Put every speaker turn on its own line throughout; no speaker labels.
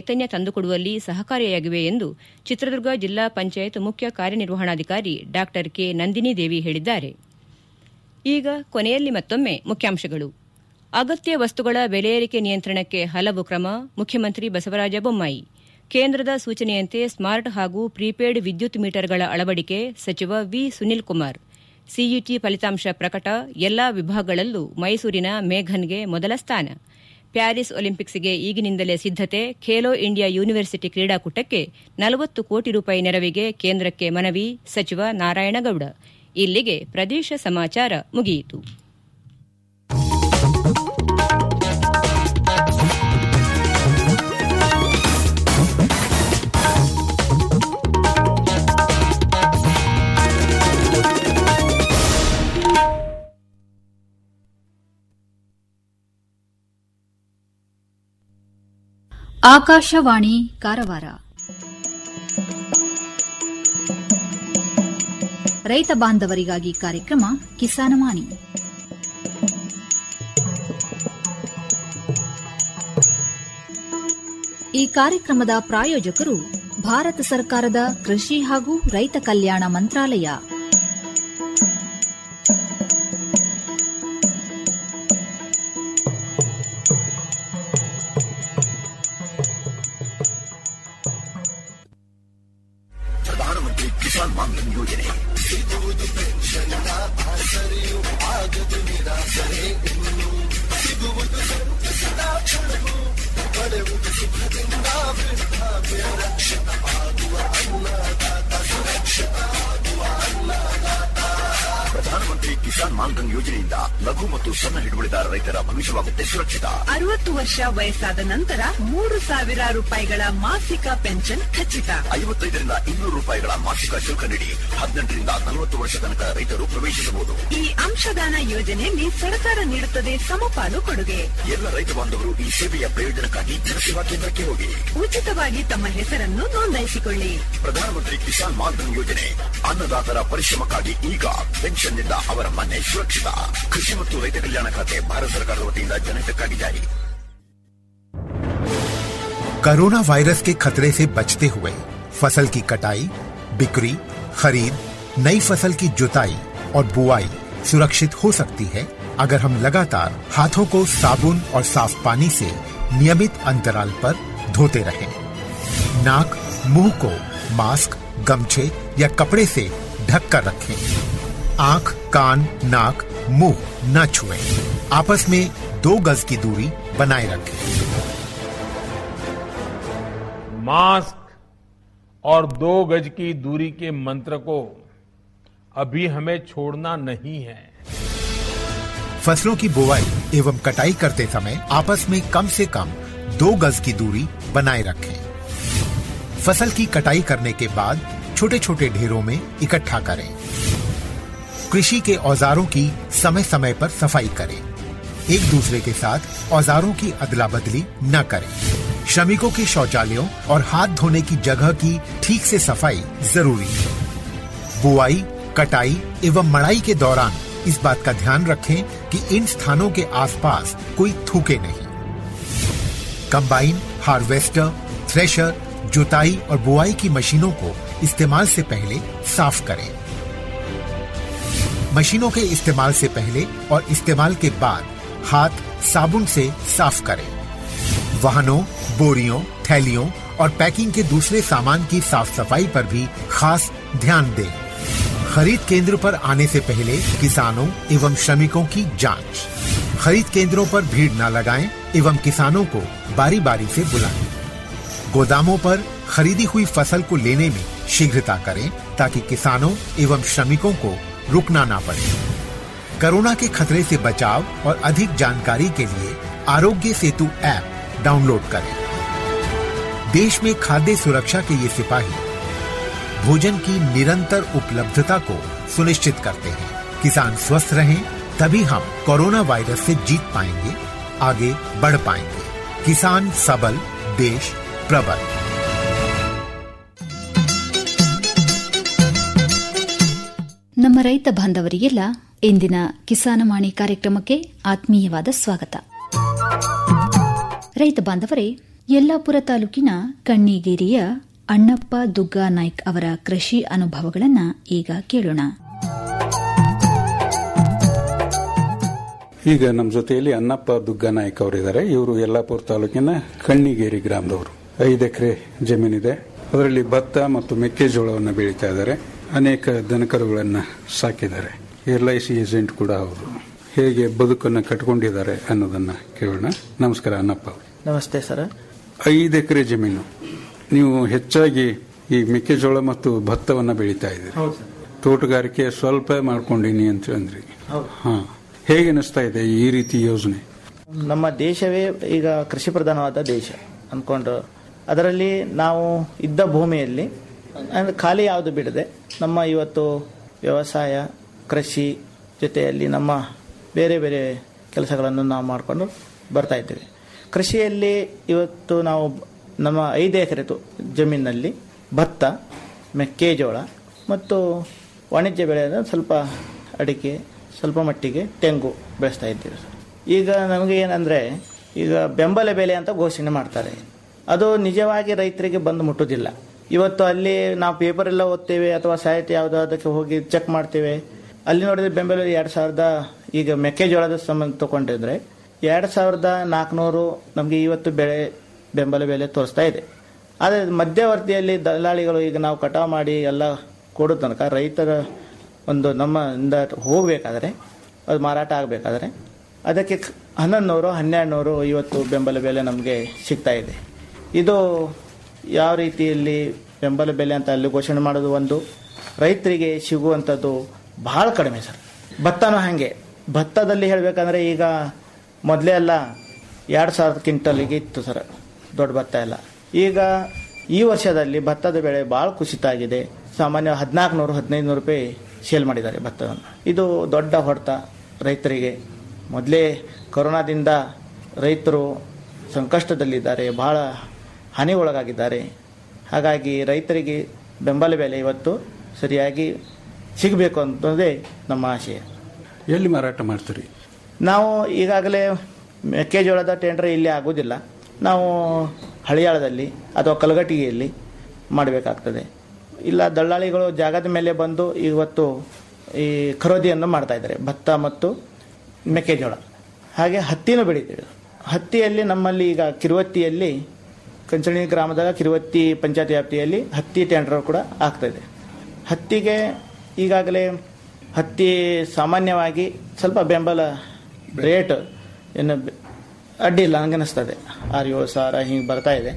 ಚೈತನ್ಯ ತಂದುಕೊಡುವಲ್ಲಿ ಸಹಕಾರಿಯಾಗಿವೆ ಎಂದು ಚಿತ್ರದುರ್ಗ ಜಿಲ್ಲಾ ಪಂಚಾಯತ್ ಮುಖ್ಯ ಕಾರ್ಯನಿರ್ವಹಣಾಧಿಕಾರಿ ಡಾ ಕೆ ನಂದಿನಿ ದೇವಿ ಹೇಳಿದ್ದಾರೆ ಈಗ ಕೊನೆಯಲ್ಲಿ ಮತ್ತೊಮ್ಮೆ ಮುಖ್ಯಾಂಶಗಳು ಅಗತ್ಯ ವಸ್ತುಗಳ ಬೆಲೆ ಏರಿಕೆ ನಿಯಂತ್ರಣಕ್ಕೆ ಹಲವು ಕ್ರಮ ಮುಖ್ಯಮಂತ್ರಿ ಬಸವರಾಜ ಬೊಮ್ಮಾಯಿ ಕೇಂದ್ರದ ಸೂಚನೆಯಂತೆ ಸ್ಮಾರ್ಟ್ ಹಾಗೂ ಪ್ರೀಪೇಡ್ ವಿದ್ಯುತ್ ಮೀಟರ್ಗಳ ಅಳವಡಿಕೆ ಸಚಿವ ವಿ ಸುನಿಲ್ ಕುಮಾರ್ ಸಿಇಟಿ ಫಲಿತಾಂಶ ಪ್ರಕಟ ಎಲ್ಲಾ ವಿಭಾಗಗಳಲ್ಲೂ ಮೈಸೂರಿನ ಮೇಘನ್ಗೆ ಮೊದಲ ಸ್ಥಾನ ಪ್ಯಾರಿಸ್ ಒಲಿಂಪಿಕ್ಸ್ಗೆ ಈಗಿನಿಂದಲೇ ಸಿದ್ದತೆ ಖೇಲೋ ಇಂಡಿಯಾ ಯೂನಿವರ್ಸಿಟಿ ಕ್ರೀಡಾಕೂಟಕ್ಕೆ ನಲವತ್ತು ಕೋಟಿ ರೂಪಾಯಿ ನೆರವಿಗೆ ಕೇಂದ್ರಕ್ಕೆ ಮನವಿ ಸಚಿವ ನಾರಾಯಣಗೌಡ ಇಲ್ಲಿಗೆ ಪ್ರದೇಶ ಸಮಾಚಾರ ಮುಗಿಯಿತು
ಆಕಾಶವಾಣಿ ಕಾರವಾರ ರೈತ ಬಾಂಧವರಿಗಾಗಿ ಕಾರ್ಯಕ್ರಮ ಕಿಸಾನವಾಣಿ ಈ ಕಾರ್ಯಕ್ರಮದ ಪ್ರಾಯೋಜಕರು ಭಾರತ ಸರ್ಕಾರದ ಕೃಷಿ ಹಾಗೂ ರೈತ ಕಲ್ಯಾಣ ಮಂತ್ರಾಲಯ
ಪ್ರಧಾನಮಂತ್ರಿ ಕಿಸಾನ್ ಮಾನ್ಧನ್ ಯೋಜನೆ ಸಿಗುವುದು ಪೆನ್ಷನ್ನ ಆಸರೆಯು ಆಗದು ನಿರಾಸರೆ ಇನ್ನು ಸಿಗುವುದು ಸಂತಸದ ಕ್ಷಣವು ಪಡೆಯುವುದು ಸುಖದಿಂದ ವೃದ್ಧಾಪ್ಯ ರಕ್ಷಿತ ಆಗುವ ಅನ್ನದಾತ ಸುರಕ್ಷಿತ ಆಗುವ ಅನ್ನದಾತ ಪ್ರಧಾನಮಂತ್ರಿ ಕಿಸಾನ್ ಮಾನ್ಧನ್ ಯೋಜನೆಯಿಂದ ಲಘು ಮತ್ತು ಸಣ್ಣ ಹಿಡುವಳಿದಾರ ರೈತರ ಭವಿಷ್ಯವಾಗುತ್ತೆ ಸುರಕ್ಷಿತ
ಅರವತ್ತು ವರ್ಷ ವಯಸ್ಸಾದ ನಂತರ ಮೂರು ಸಾವಿರ ರೂಪಾಯಿಗಳ ಮಾಸಿಕ ಪೆನ್ಷನ್ ಖಚಿತ
ಐವತ್ತೈದರಿಂದ ಇನ್ನೂರು ರೂಪಾಯಿಗಳ ಮಾಸಿಕ ಶುಲ್ಕ ನೀಡಿ ಹದಿನೆಂಟರಿಂದ ನಲವತ್ತು ವರ್ಷ ತನಕ ರೈತರು ಪ್ರವೇಶಿಸಬಹುದು
ಈ ಅಂಶದಾನ ಯೋಜನೆಯಲ್ಲಿ ಸರ್ಕಾರ ನೀಡುತ್ತದೆ ಸಮಪಾಲು ಕೊಡುಗೆ
ಎಲ್ಲ ರೈತ ಬಾಂಧವರು ಈ ಸೇವೆಯ ಪ್ರಯೋಜನಕ್ಕಾಗಿ ಜನಸೇವಾ ಕೇಂದ್ರಕ್ಕೆ ಹೋಗಿ
ಉಚಿತವಾಗಿ ತಮ್ಮ ಹೆಸರನ್ನು ನೋಂದಾಯಿಸಿಕೊಳ್ಳಿ
ಪ್ರಧಾನಮಂತ್ರಿ ಕಿಸಾನ್ ಮಾನ್ಧನ್ ಯೋಜನೆ ಅನ್ನದಾತರ ಪರಿಶ್ರಮಕ್ಕಾಗಿ ಈಗ ಪೆನ್ಷನ್ನಿಂದ ಅವರ ಮನೆ ಸುರಕ್ಷಿತ ಕೃಷಿ ಮತ್ತು ರೈತ ಕಲ್ಯಾಣ ಖಾತೆ ಭಾರತ ಸರ್ಕಾರದ ವತಿಯಿಂದ ಜನಹಿತಕ್ಕಾಗಿ ಜಾರಿ
कोरोना वायरस के खतरे से बचते हुए फसल की कटाई बिक्री खरीद नई फसल की जुताई और बुआई सुरक्षित हो सकती है अगर हम लगातार हाथों को साबुन और साफ पानी से नियमित अंतराल पर धोते रहें नाक मुंह को मास्क गमछे या कपड़े से ढक कर रखें आंख कान नाक मुंह न छुएं आपस में दो गज की दूरी बनाए रखें
मास्क और दो गज की दूरी के मंत्र को अभी हमें छोड़ना नहीं है
फसलों की बुवाई एवं कटाई करते समय आपस में कम से कम दो गज की दूरी बनाए रखें फसल की कटाई करने के बाद छोटे छोटे ढेरों में इकट्ठा करें कृषि के औजारों की समय समय पर सफाई करें एक दूसरे के साथ औजारों की अदला बदली न करें श्रमिकों के शौचालयों और हाथ धोने की जगह की ठीक से सफाई जरूरी है बुआई कटाई एवं मड़ाई के दौरान इस बात का ध्यान रखें कि इन स्थानों के आसपास कोई थूके नहीं कंबाइन हार्वेस्टर थ्रेशर जुताई और बुआई की मशीनों को इस्तेमाल से पहले साफ करें मशीनों के इस्तेमाल से पहले और इस्तेमाल के बाद हाथ साबुन से साफ करें वाहनों बोरियों थैलियों और पैकिंग के दूसरे सामान की साफ सफाई पर भी खास ध्यान दें खरीद केंद्र पर आने से पहले किसानों एवं श्रमिकों की जांच खरीद केंद्रों पर भीड़ न लगाएं एवं किसानों को बारी बारी से बुलाएं गोदामों पर खरीदी हुई फसल को लेने में शीघ्रता करें ताकि किसानों एवं श्रमिकों को रुकना ना पड़े कोरोना के खतरे से बचाव और अधिक जानकारी के लिए आरोग्य सेतु ऐप डाउनलोड करें देश में खाद्य सुरक्षा के ये सिपाही भोजन की निरंतर उपलब्धता को सुनिश्चित करते हैं किसान स्वस्थ रहें तभी हम कोरोना वायरस से जीत पाएंगे आगे बढ़ पाएंगे किसान सबल देश प्रबल
ನಮ್ಮ ರೈತ ಬಾಂಧವರಿಗೆಲ್ಲ ಇಂದಿನ ಕಿಸಾನವಾಣಿ ಕಾರ್ಯಕ್ರಮಕ್ಕೆ ಆತ್ಮೀಯವಾದ ಸ್ವಾಗತ ರೈತ ಬಾಂಧವರೇ ಯಲ್ಲಾಪುರ ತಾಲೂಕಿನ ಕಣ್ಣಿಗೇರಿಯ ಅಣ್ಣಪ್ಪ ದುಗ್ಗಾ ನಾಯ್ಕ್ ಅವರ ಕೃಷಿ ಅನುಭವಗಳನ್ನು ಈಗ ಕೇಳೋಣ
ಈಗ ನಮ್ಮ ಜೊತೆಯಲ್ಲಿ ಅನ್ನಪ್ಪ ದುಗ್ಗನಾಯಕ್ ಅವರಿದ್ದಾರೆ ಇವರು ಯಲ್ಲಾಪುರ ತಾಲೂಕಿನ ಕಣ್ಣಿಗೇರಿ ಗ್ರಾಮದವರು ಐದು ಎಕರೆ ಜಮೀನಿದೆ ಅದರಲ್ಲಿ ಭತ್ತ ಮತ್ತು ಮೆಕ್ಕೆಜೋಳವನ್ನು ಬೆಳೀತಾ ಇದ್ದಾರೆ ಅನೇಕ ದನಕರುಗಳನ್ನು ಸಾಕಿದ್ದಾರೆ ಎಲ್ ಐ ಸಿ ಏಜೆಂಟ್ ಕೂಡ ಹೌದು ಹೇಗೆ ಬದುಕನ್ನು ಕಟ್ಕೊಂಡಿದ್ದಾರೆ ಅನ್ನೋದನ್ನ ಕೇಳೋಣ ನಮಸ್ಕಾರ ಅನ್ನಪ್ಪ ಅವರು
ನಮಸ್ತೆ ಸರ್
ಐದು ಎಕರೆ ಜಮೀನು ನೀವು ಹೆಚ್ಚಾಗಿ ಈ ಮೆಕ್ಕೆಜೋಳ ಮತ್ತು ಭತ್ತವನ್ನ ಬೆಳೀತಾ ಇದ್ದೀರಿ
ಹೌದು ಸರ್
ತೋಟಗಾರಿಕೆ ಸ್ವಲ್ಪ ಮಾಡ್ಕೊಂಡಿನಿ ಅಂತ ಅಂದ್ರಿ
ಹೌದು
ಹಾ ಹೇಗೆ ಅನಿಸ್ತಾ ಇದೆ ಈ ರೀತಿ ಯೋಜನೆ
ನಮ್ಮ ದೇಶವೇ ಈಗ ಕೃಷಿ ಪ್ರಧಾನವಾದ ದೇಶ ಅಂದ್ಕೊಂಡು ಅದರಲ್ಲಿ ನಾವು ಇದ್ದ ಭೂಮಿಯಲ್ಲಿ ಅಂದ್ರೆ ಖಾಲಿ ಯಾವುದು ಬಿಡದೆ ನಮ್ಮ ಇವತ್ತು ವ್ಯವಸಾಯ ಕೃಷಿ ಜೊತೆಯಲ್ಲಿ ನಮ್ಮ ಬೇರೆ ಬೇರೆ ಕೆಲಸಗಳನ್ನು ನಾವು ಮಾಡಿಕೊಂಡು ಬರ್ತಾ ಇದ್ದೇವೆ ಕೃಷಿಯಲ್ಲಿ ಇವತ್ತು ನಾವು ನಮ್ಮ ಐದು ಎಕರೆ ಜಮೀನಿನಲ್ಲಿ ಭತ್ತ ಮೆಕ್ಕೆಜೋಳ ಮತ್ತು ವಾಣಿಜ್ಯ ಬೆಳೆ ಅಂದ್ರೆ ಸ್ವಲ್ಪ ಅಡಿಕೆ ಸ್ವಲ್ಪ ಮಟ್ಟಿಗೆ ತೆಂಗು ಬೆಳೆಸ್ತಾ ಇದ್ದೀವಿ ಸರ್ ಈಗ ನಮಗೆ ಏನಂದರೆ ಈಗ ಬೆಂಬಲ ಬೆಲೆ ಅಂತ ಘೋಷಣೆ ಮಾಡ್ತಾರೆ ಅದು ನಿಜವಾಗಿ ರೈತರಿಗೆ ಬಂದು ಮುಟ್ಟುವುದಿಲ್ಲ ಇವತ್ತು ಅಲ್ಲಿ ನಾವು ಪೇಪರ್ ಎಲ್ಲ ಓದ್ತೇವೆ ಅಥವಾ ಸಾಹಿತ್ಯ ಯಾವುದೋ ಅದಕ್ಕೆ ಹೋಗಿ ಚೆಕ್ ಮಾಡ್ತೇವೆ ಅಲ್ಲಿ ನೋಡಿದ್ರೆ ಬೆಂಬಲ ಎರಡು ಸಾವಿರದ ಈಗ ಮೆಕ್ಕೆಜೋಳದ ಸಂಬಂಧ ತಗೊಂಡಿದ್ರೆ ಎರಡು ಸಾವಿರದ ನಾಲ್ಕುನೂರು ನಮಗೆ ಇವತ್ತು ಬೆಳೆ ಬೆಂಬಲ ಬೆಲೆ ತೋರಿಸ್ತಾ ಇದೆ ಆದರೆ ಮಧ್ಯವರ್ತಿಯಲ್ಲಿ ದಲ್ಲಾಳಿಗಳು ಈಗ ನಾವು ಕಟಾವು ಮಾಡಿ ಎಲ್ಲ ಕೊಡೋ ತನಕ ರೈತರ ಒಂದು ನಮ್ಮಿಂದ ಹೋಗಬೇಕಾದ್ರೆ ಅದು ಮಾರಾಟ ಆಗಬೇಕಾದ್ರೆ ಅದಕ್ಕೆ ಕ- ಹನ್ನೊಂದು ನೂರು ಹನ್ನೆರಡು ನೂರು ಇವತ್ತು ಬೆಂಬಲ ಬೆಲೆ ನಮಗೆ ಸಿಗ್ತಾ ಇದೆ ಇದು ಯಾವ ರೀತಿಯಲ್ಲಿ ಬೆಂಬಲ ಬೆಲೆ ಅಂತ ಅಲ್ಲಿ ಘೋಷಣೆ ಮಾಡೋದು ಒಂದು ರೈತರಿಗೆ ಸಿಗುವಂಥದ್ದು ಬಹಳ ಕಡಿಮೆ ಸರ್ ಭತ್ತನೂ ಹಾಗೆ ಭತ್ತದಲ್ಲಿ ಹೇಳಬೇಕಂದ್ರೆ ಈಗ ಮೊದಲೇ ಎಲ್ಲ ಎರಡು ಸಾವಿರದ ಕ್ವಿಂಟಲಿಗೆ ಇತ್ತು ಸರ್ ದೊಡ್ಡ ಭತ್ತ ಎಲ್ಲ ಈಗ ಈ ವರ್ಷದಲ್ಲಿ ಭತ್ತದ ಬೆಳೆ ಭಾಳ ಕುಸಿತ ಆಗಿದೆ ಸಾಮಾನ್ಯ ಹದಿನಾಲ್ಕು ನೂರು ಹದಿನೈದು ನೂರು ರೂಪಾಯಿ ಸೇಲ್ ಮಾಡಿದ್ದಾರೆ ಭತ್ತವನ್ನು ಇದು ದೊಡ್ಡ ಹೊಡೆತ ರೈತರಿಗೆ ಮೊದಲೇ ಕೊರೋನಾದಿಂದ ರೈತರು ಸಂಕಷ್ಟದಲ್ಲಿದ್ದಾರೆ ಬಹಳ ಹಾನಿ ಒಳಗಾಗಿದ್ದಾರೆ ಹಾಗಾಗಿ ರೈತರಿಗೆ ಬೆಂಬಲ ಬೆಲೆ ಇವತ್ತು ಸರಿಯಾಗಿ ಸಿಗಬೇಕು ಅನ್ನೋದೇ ನಮ್ಮ ಆಶಯ
ಎಲ್ಲಿ ಮಾರಾಟ ಮಾಡ್ತೀರಿ
ನಾವು ಈಗಾಗಲೇ ಮೆಕ್ಕೆಜೋಳದ ಟೆಂಡರ್ ಇಲ್ಲಿ ಆಗೋದಿಲ್ಲ ನಾವು ಹಳಿಯಾಳದಲ್ಲಿ ಅಥವಾ ಕಲಗಟ್ಟಿಗೆಯಲ್ಲಿ ಮಾಡಬೇಕಾಗ್ತದೆ ಇಲ್ಲ ದಳ್ಳಾಳಿಗಳು ಜಾಗದ ಮೇಲೆ ಬಂದು ಇವತ್ತು ಈ ಖರೀದಿಯನ್ನು ಮಾಡ್ತಾ ಇದ್ದಾರೆ ಭತ್ತ ಮತ್ತು ಮೆಕ್ಕೆಜೋಳ ಹಾಗೆ ಹತ್ತಿನೂ ಬೆಳಿತೀವಿ ಹತ್ತಿಯಲ್ಲಿ ನಮ್ಮಲ್ಲಿ ಈಗ ಕಿರುವತ್ತಿಯಲ್ಲಿ ಕಂಚಣಿ ಗ್ರಾಮದಾಗ ಕಿರುವತ್ತಿ ಪಂಚಾಯತ್ ವ್ಯಾಪ್ತಿಯಲ್ಲಿ ಹತ್ತಿ ಟೆಂಡರ್ ಕೂಡ ಆಗ್ತಾಯಿದೆ ಹತ್ತಿಗೆ ಈಗಾಗಲೇ ಹತ್ತಿ ಸಾಮಾನ್ಯವಾಗಿ ಸ್ವಲ್ಪ ಬೆಂಬಲ ರೇಟ್ ಏನು ಬೆ- ಅಡ್ಡಿ ಇಲ್ಲ ನನಗೆ ಅನಿಸ್ತದೆ ಆರು ಏಳು ಸಾವಿರ ಹಿಂಗೆ ಬರ್ತಾ ಇದೆ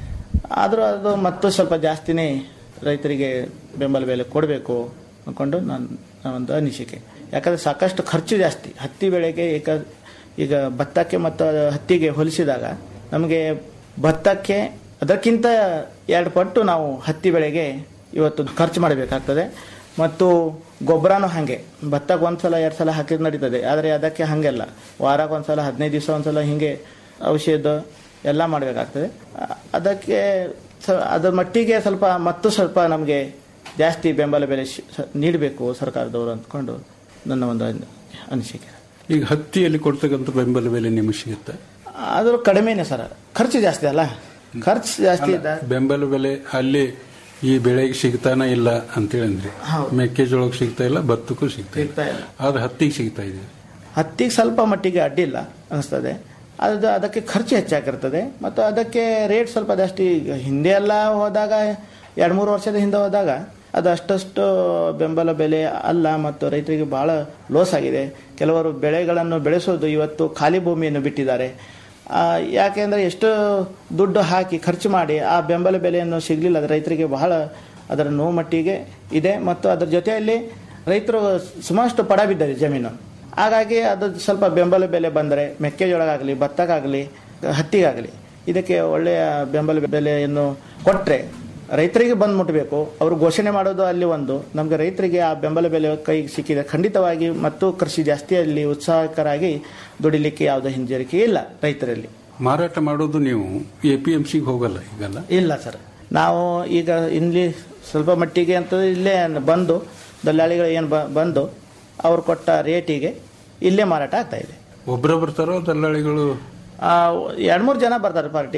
ಆದರೂ ಅದು ಮತ್ತು ಸ್ವಲ್ಪ ಜಾಸ್ತಿನೇ ರೈತರಿಗೆ ಬೆಂಬಲ ಬೆಲೆ ಕೊಡಬೇಕು ಅಂದ್ಕೊಂಡು ನನ್ನ ನನ್ನ ಒಂದು ಅನಿಸಿಕೆ ಯಾಕಂದರೆ ಸಾಕಷ್ಟು ಖರ್ಚು ಜಾಸ್ತಿ ಹತ್ತಿ ಬೆಳೆಗೆ ಈಗ ಈಗ ಭತ್ತಕ್ಕೆ ಮತ್ತು ಹತ್ತಿಗೆ ಹೋಲಿಸಿದಾಗ ನಮಗೆ ಭತ್ತಕ್ಕೆ ಅದಕ್ಕಿಂತ ಎರಡು ಪಟ್ಟು ನಾವು ಹತ್ತಿ ಬೆಳೆಗೆ ಇವತ್ತು ಖರ್ಚು ಮಾಡಬೇಕಾಗ್ತದೆ ಮತ್ತು ಗೊಬ್ಬರನೂ ಹಾಗೆ ಭತ್ತಕ್ಕೆ ಒಂದು ಸಲ ಎರಡು ಸಲ ಹಾಕಿದ್ರೆ ನಡೀತದೆ ಆದರೆ ಅದಕ್ಕೆ ಹಾಗೆಲ್ಲ ವಾರಕ್ಕೆ ಒಂದು ಸಲ ಹದಿನೈದು ದಿವಸ ಒಂದು ಸಲ ಹೀಗೆ ಔಷಧ ಎಲ್ಲ ಮಾಡಬೇಕಾಗ್ತದೆ ಅ- ಅದಕ್ಕೆ ಸ- ಅದ್ರ ಮಟ್ಟಿಗೆ ಸ್ವಲ್ಪ ಮತ್ತು ಸ್ವಲ್ಪ ನಮಗೆ ಜಾಸ್ತಿ ಬೆಂಬಲ ಬೆಲೆ ಶ್- ಸ- ನೀಡಬೇಕು ಸರ್ಕಾರದವರು ಅಂದ್ಕೊಂಡು ನನ್ನ ಒಂದು ಅನ್- ಅನಿಸಿಕೆ
ಈಗ ಹತ್ತಿಯಲ್ಲಿ ಕೊಡ್ತಕ್ಕಂಥ ಬೆಂಬಲ ಬೆಲೆ ನಿಮಗೆ ಸಿಗುತ್ತೆ
ಆದರೂ ಕಡಿಮೆನೇ ಸರ್ ಖರ್ಚು ಜಾಸ್ತಿ ಅಲ್ಲ ಖರ್ಚು ಜಾಸ್ತಿ ಇದ್ದ
ಬೆಂಬಲ ಬೆಲೆ ಅಲ್ಲಿ ಈ ಬೆಳೆಗೆ ಸಿಗ್ತಾನ ಇಲ್ಲ ಅಂತೇಳಿ ಅಂದ್ರಿ
ಹೌದು.
ಮೆಕ್ಕೆಜೋಳಕ್ಕೆ ಸಿಗ್ತಾ ಇಲ್ಲ ಭತ್ತಕ್ಕೂ ಸಿಗ್ತಾ ಇಲ್ಲ
ಸಿಗ್ತಾ ಇಲ್ಲ
ಆದ್ರೆ ಹತ್ತಿಗೆ ಸಿಗ್ತಾ ಇದೆ
ಹತ್ತಿಗೆ ಸ್ವಲ್ಪ ಮಟ್ಟಿಗೆ ಅಡ್ಡಿಲ್ಲ ಅನಿಸ್ತದೆ ಅದು ಅದಕ್ಕೆ ಖರ್ಚು ಹೆಚ್ಚಾಗಿರ್ತದೆ ಮತ್ತು ಅದಕ್ಕೆ ರೇಟ್ ಸ್ವಲ್ಪ ಜಾಸ್ತಿ ಈಗ ಹಿಂದೆ ಎಲ್ಲ ಹೋದಾಗ ಎರಡು ಮೂರು ವರ್ಷದ ಹಿಂದೆ ಹೋದಾಗ ಅದು ಅಷ್ಟಷ್ಟು ಬೆಂಬಲ ಬೆಲೆ ಅಲ್ಲ ಮತ್ತು ರೈತರಿಗೆ ಬಹಳ ಲಾಸ್ ಆಗಿದೆ ಕೆಲವರು ಬೆಳೆಗಳನ್ನು ಬೆಳೆಸೋದು ಇವತ್ತು ಖಾಲಿ ಭೂಮಿಯನ್ನು ಬಿಟ್ಟಿದ್ದಾರೆ ಆ, ಯಾಕೆಂದರೆ ಎಷ್ಟು ದುಡ್ಡು ಹಾಕಿ ಖರ್ಚು ಮಾಡಿ ಆ ಬೆಂಬಲ ಬೆಲೆಯನ್ನು ಸಿಗಲಿಲ್ಲ ಅದು ರೈತರಿಗೆ ಬಹಳ ಅದರ ನೋವು ಮಟ್ಟಿಗೆ ಇದೆ ಮತ್ತು ಅದರ ಜೊತೆಯಲ್ಲಿ ರೈತರು ಸುಮಾರಷ್ಟು ಪಡ ಬಿದ್ದಾರೆ ಜಮೀನು ಹಾಗಾಗಿ ಅದು ಸ್ವಲ್ಪ ಬೆಂಬಲ ಬೆಲೆ ಬಂದರೆ ಮೆಕ್ಕೆಜೋಳಗಾಗಲಿ ಭತ್ತಕ್ಕಾಗಲಿ ಹತ್ತಿಗಾಗಲಿ ಇದಕ್ಕೆ ಒಳ್ಳೆಯ ಬೆಂಬಲ ಬೆಲೆಯನ್ನು ಕೊಟ್ಟರೆ ರೈತರಿಗೆ ಬಂದು ಮುಟ್ಟಬೇಕು ಅವರು ಘೋಷಣೆ ಮಾಡೋದು ಅಲ್ಲಿ ಒಂದು ನಮಗೆ ರೈತರಿಗೆ ಆ ಬೆಂಬಲ ಬೆಲೆ ಕೈಗೆ ಸಿಕ್ಕಿದೆ ಖಂಡಿತವಾಗಿ ಮತ್ತು ಕೃಷಿ ಜಾಸ್ತಿಯಲ್ಲಿ ಉತ್ಸಾಹಕರಾಗಿ ದುಡಿಲಿಕ್ಕೆ ಯಾವುದೇ ಹಿಂಜರಿಕೆ ಇಲ್ಲ ರೈತರಲ್ಲಿ
ಮಾರಾಟ ಮಾಡೋದು ನೀವು ಎ ಪಿ ಎಂ ಸಿಗೆ ಹೋಗಲ್ಲ ಈಗಲ್ಲ
ಇಲ್ಲ ಸರ್ ನಾವು ಈಗ ಇಲ್ಲಿ ಸ್ವಲ್ಪ ಮಟ್ಟಿಗೆ ಅಂತ ಇಲ್ಲೇ ಬಂದು ದಲ್ಲಾಳಿಗಳು ಏನು ಬಂದು ಅವ್ರು ಕೊಟ್ಟ ರೇಟಿಗೆ ಇಲ್ಲೇ ಮಾರಾಟ ಆಗ್ತಾ ಇದೆ
ಒಬ್ಬರ ಬರ್ತಾರೋ ದಲ್ಲಾಳಿಗಳು
ಎರಡು ಮೂರು ಜನ ಬರ್ತಾರೆ ಪಾರ್ಟಿ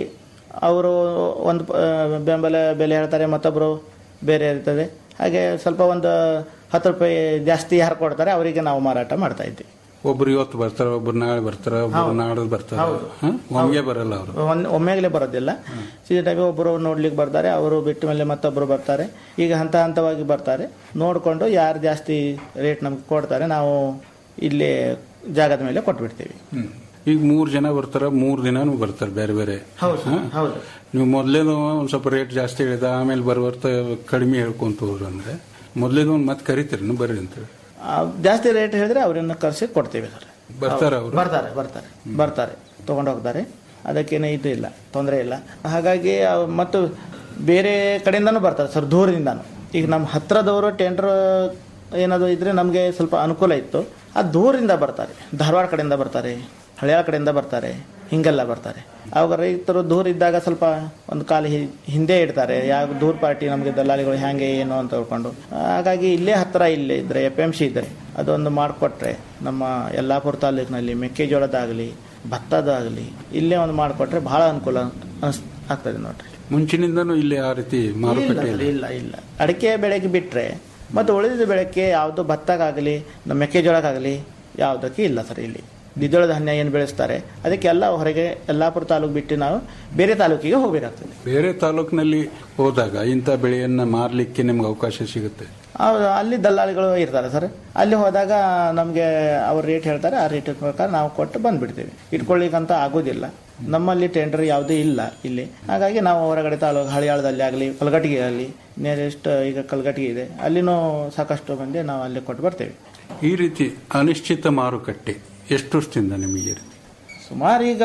ಅವರು ಒಂದು ಪ- ಬೆಂಬಲ ಬೆಲೆ ಹೇಳ್ತಾರೆ ಮತ್ತೊಬ್ಬರು ಬೇರೆ ಇರ್ತದೆ ಹಾಗೆ ಸ್ವಲ್ಪ ಒಂದು ಹತ್ತು ರೂಪಾಯಿ ಜಾಸ್ತಿ ಯಾರು ಕೊಡ್ತಾರೆ ಅವರಿಗೆ ನಾವು ಮಾರಾಟ ಮಾಡ್ತಾ ಇದ್ದೀವಿ
ಒಬ್ರು ಇವತ್ತು ಬರ್ತಾರ ಒಬ್ರು ನಾಳೆ ಬರ್ತಾರ ಒಬ್ರು ನಾಳೆ ಬರ್ತಾರ ಹ? ಒಮ್ಗೆ ಬರಲ್ಲ ಅವರು
ಒಂದ್ ಒಮ್ಮೆಗಲೇ ಬರೋದಿಲ್ಲ ಸೀದಾ ಟೈಮ್ ಒಬ್ಬರು ನೋಡ್ಲಿಕ್ಕೆ ಬರ್ತಾರೆ ಅವರು ಬಿಟ್ಟ ಮೇಲೆ ಮತ್ತೊಬ್ಬರು ಬರ್ತಾರೆ ಈಗ ಹಂತ ಹಂತವಾಗಿ ಬರ್ತಾರೆ ನೋಡಿಕೊಂಡು ಯಾರು ಜಾಸ್ತಿ ರೇಟ್ ನಮ್ಗೆ ಕೊಡ್ತಾರೆ ನಾವು ಇಲ್ಲಿ ಜಾಗದ ಮೇಲೆ ಕೊಟ್ಬಿಡ್ತೀವಿ
ಈಗ ಮೂರ್ ಜನ ಬರ್ತಾರ ಮೂರ್ ದಿನಾನು ಬರ್ತಾರೆ ಬೇರೆ ಬೇರೆ
ಹೌದು
ಹ?
ಹೌದು
ನೀವು ಮೊದ್ಲೇನು ಒಂದ್ ಸ್ವಲ್ಪ ರೇಟ್ ಜಾಸ್ತಿ ಹೇಳಿದ ಆಮೇಲೆ ಬರುವರ್ತ ಕಡಿಮೆ ಹೇಳ್ಕೊಂತ ಹೋದ್ರು ಅಂದ್ರೆ ಮೊದ್ಲೇದು ಒಂದ್ ಮತ್ತೆ ಕರಿತೀರಿ ಬರ್ರಿ ಅಂತೇಳಿ
ಆ, ಜಾಸ್ತಿ ರೇಟ್ ಹೇಳಿದ್ರೆ ಅವ್ರನ್ನ ಕರೆಸಿ ಕೊಡ್ತೀವಿ ಸರ್
ಬರ್ತಾರ ಅವರು
ಬರ್ತಾರೆ ಬರ್ತಾರೆ ಬರ್ತಾರೆ ತಗೊಂಡು ಹೋಗ್ತಾರೆ ಅದಕ್ಕೇನು ಇದು ಇಲ್ಲ ತೊಂದರೆ ಇಲ್ಲ ಹಾಗಾಗಿ ಅವ್ ಮತ್ತು ಬೇರೆ ಕಡೆಯಿಂದನೂ ಬರ್ತಾರೆ ಸರ್ ದೂರದಿಂದನೂ ಈಗ ನಮ್ಮ ಹತ್ರದವರು ಟೆಂಡರ್ ಏನಾದ್ರು ಇದ್ರೆ ನಮಗೆ ಸ್ವಲ್ಪ ಅನುಕೂಲ ಇತ್ತು ಆ ದೂರದಿಂದ ಬರ್ತಾರೆ ಧಾರವಾಡ ಕಡೆಯಿಂದ ಬರ್ತಾರೆ ಹಳಿಯಾಳ ಕಡೆಯಿಂದ ಬರ್ತಾರೆ ಹಿಂಗೆಲ್ಲ ಬರ್ತಾರೆ ಅವಾಗ ರೈತರು ದೂರ ಇದ್ದಾಗ ಸ್ವಲ್ಪ ಒಂದು ಕಾಲು ಹಿ- ಹಿಂದೆ ಇಡ್ತಾರೆ ಯಾವ ದೂರ ಪಾರ್ಟಿ ನಮಗೆ ದಲ್ಲಾಳಿಗಳು ಹ್ಯಾಂಗೆ ಏನು ಅಂತ ಹೇಳ್ಕೊಂಡು ಹಾಗಾಗಿ ಇಲ್ಲೇ ಹತ್ತಿರ ಇಲ್ಲೇ ಇದ್ರೆ ಎಫ್ ಎಮ್ ಸಿ ಇದ್ದರೆ ಅದೊಂದು ಮಾಡಿಕೊಟ್ರೆ ನಮ್ಮ ಯಲ್ಲಾಪುರ ತಾಲೂಕಿನಲ್ಲಿ ಮೆಕ್ಕೆಜೋಳದಾಗಲಿ ಭತ್ತದಾಗಲಿ ಇಲ್ಲೇ ಒಂದು ಮಾಡಿಕೊಟ್ರೆ ಬಹಳ ಅನುಕೂಲ ಅನಿಸ್ ಆಗ್ತದೆ ನೋಡ್ರಿ
ಮುಂಚಿನಿಂದನೂ ಇಲ್ಲಿ ಆ ರೀತಿ ಮಾರುಕಟ್ಟೆ
ಇಲ್ಲ ಇಲ್ಲ ಇಲ್ಲ ಅಡಿಕೆ ಬೆಳೆಗೆ ಬಿಟ್ರೆ ಮತ್ತು ಉಳಿದ ಬೆಳೆಗೆ ಯಾವುದು ಭತ್ತಕ್ಕಾಗಲಿ ನಮ್ಮ ಮೆಕ್ಕೆಜೋಳಕ್ಕಾಗಲಿ ಯಾವುದಕ್ಕೆ ಇಲ್ಲ ಸರ್ ಇಲ್ಲಿ ದ್ವಿದಳ ಧಾನ್ಯ ಏನು ಬೆಳೆಸ್ತಾರೆ ಅದಕ್ಕೆಲ್ಲ ಹೊರಗೆ ಯಲ್ಲಾಪುರ ತಾಲೂಕು ಬಿಟ್ಟು ನಾವು ಬೇರೆ ತಾಲೂಕಿಗೆ ಹೋಗಬೇಕಾಗ್ತದೆ
ಬೇರೆ ತಾಲೂಕಿನಲ್ಲಿ ಹೋದಾಗ ಇಂಥ ಬೆಳೆಯನ್ನ ಮಾರ್ಲಿಕ್ಕೆ ನಿಮ್ಗೆ ಅವಕಾಶ ಸಿಗುತ್ತೆ
ಹೌದು ಅಲ್ಲಿ ದಲ್ಲಾಳಿಗಳು ಇರ್ತಾರೆ ಸರ್ ಅಲ್ಲಿ ಹೋದಾಗ ನಮಗೆ ಅವ್ರು ರೇಟ್ ಹೇಳ್ತಾರೆ ಆ ರೇಟ್ ಪ್ರಕಾರ ನಾವು ಕೊಟ್ಟು ಬಂದ್ಬಿಡ್ತೀವಿ ಇಟ್ಕೊಳ್ಳಿಕ್ಕಂತ ಆಗೋದಿಲ್ಲ ನಮ್ಮಲ್ಲಿ ಟೆಂಡರ್ ಯಾವುದೂ ಇಲ್ಲ ಇಲ್ಲಿ ಹಾಗಾಗಿ ನಾವು ಹೊರಗಡೆ ತಾಲೂಕು ಹಳಿಯಾಳದಲ್ಲಿ ಆಗಲಿ ಕಲ್ಗಟ್ಟಿಗೆ ಆಗಲಿ ನಿಯರೆಸ್ಟ್ ಈಗ ಕಲ್ಗಟ್ಟಿಗೆ ಇದೆ ಅಲ್ಲಿನೂ ಸಾಕಷ್ಟು ಮಂದಿ ನಾವು ಅಲ್ಲಿ ಕೊಟ್ಟು ಬರ್ತೇವೆ
ಈ ರೀತಿ ಅನಿಶ್ಚಿತ ಮಾರುಕಟ್ಟೆ ಎಷ್ಟು ವರ್ಷದಿಂದ ನಿಮಗೆ ಈ ರೀತಿ
ಸುಮಾರು ಈಗ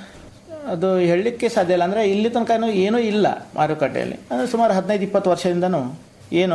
ಅದು ಹೇಳಲಿಕ್ಕೆ ಸಾಧ್ಯ ಇಲ್ಲ ಅಂದರೆ ಇಲ್ಲಿ ತನಕ ಏನೂ ಇಲ್ಲ ಮಾರುಕಟ್ಟೆಯಲ್ಲಿ ಅಂದರೆ ಸುಮಾರು ಹದಿನೈದು ಇಪ್ಪತ್ತು ವರ್ಷದಿಂದನೂ ಏನು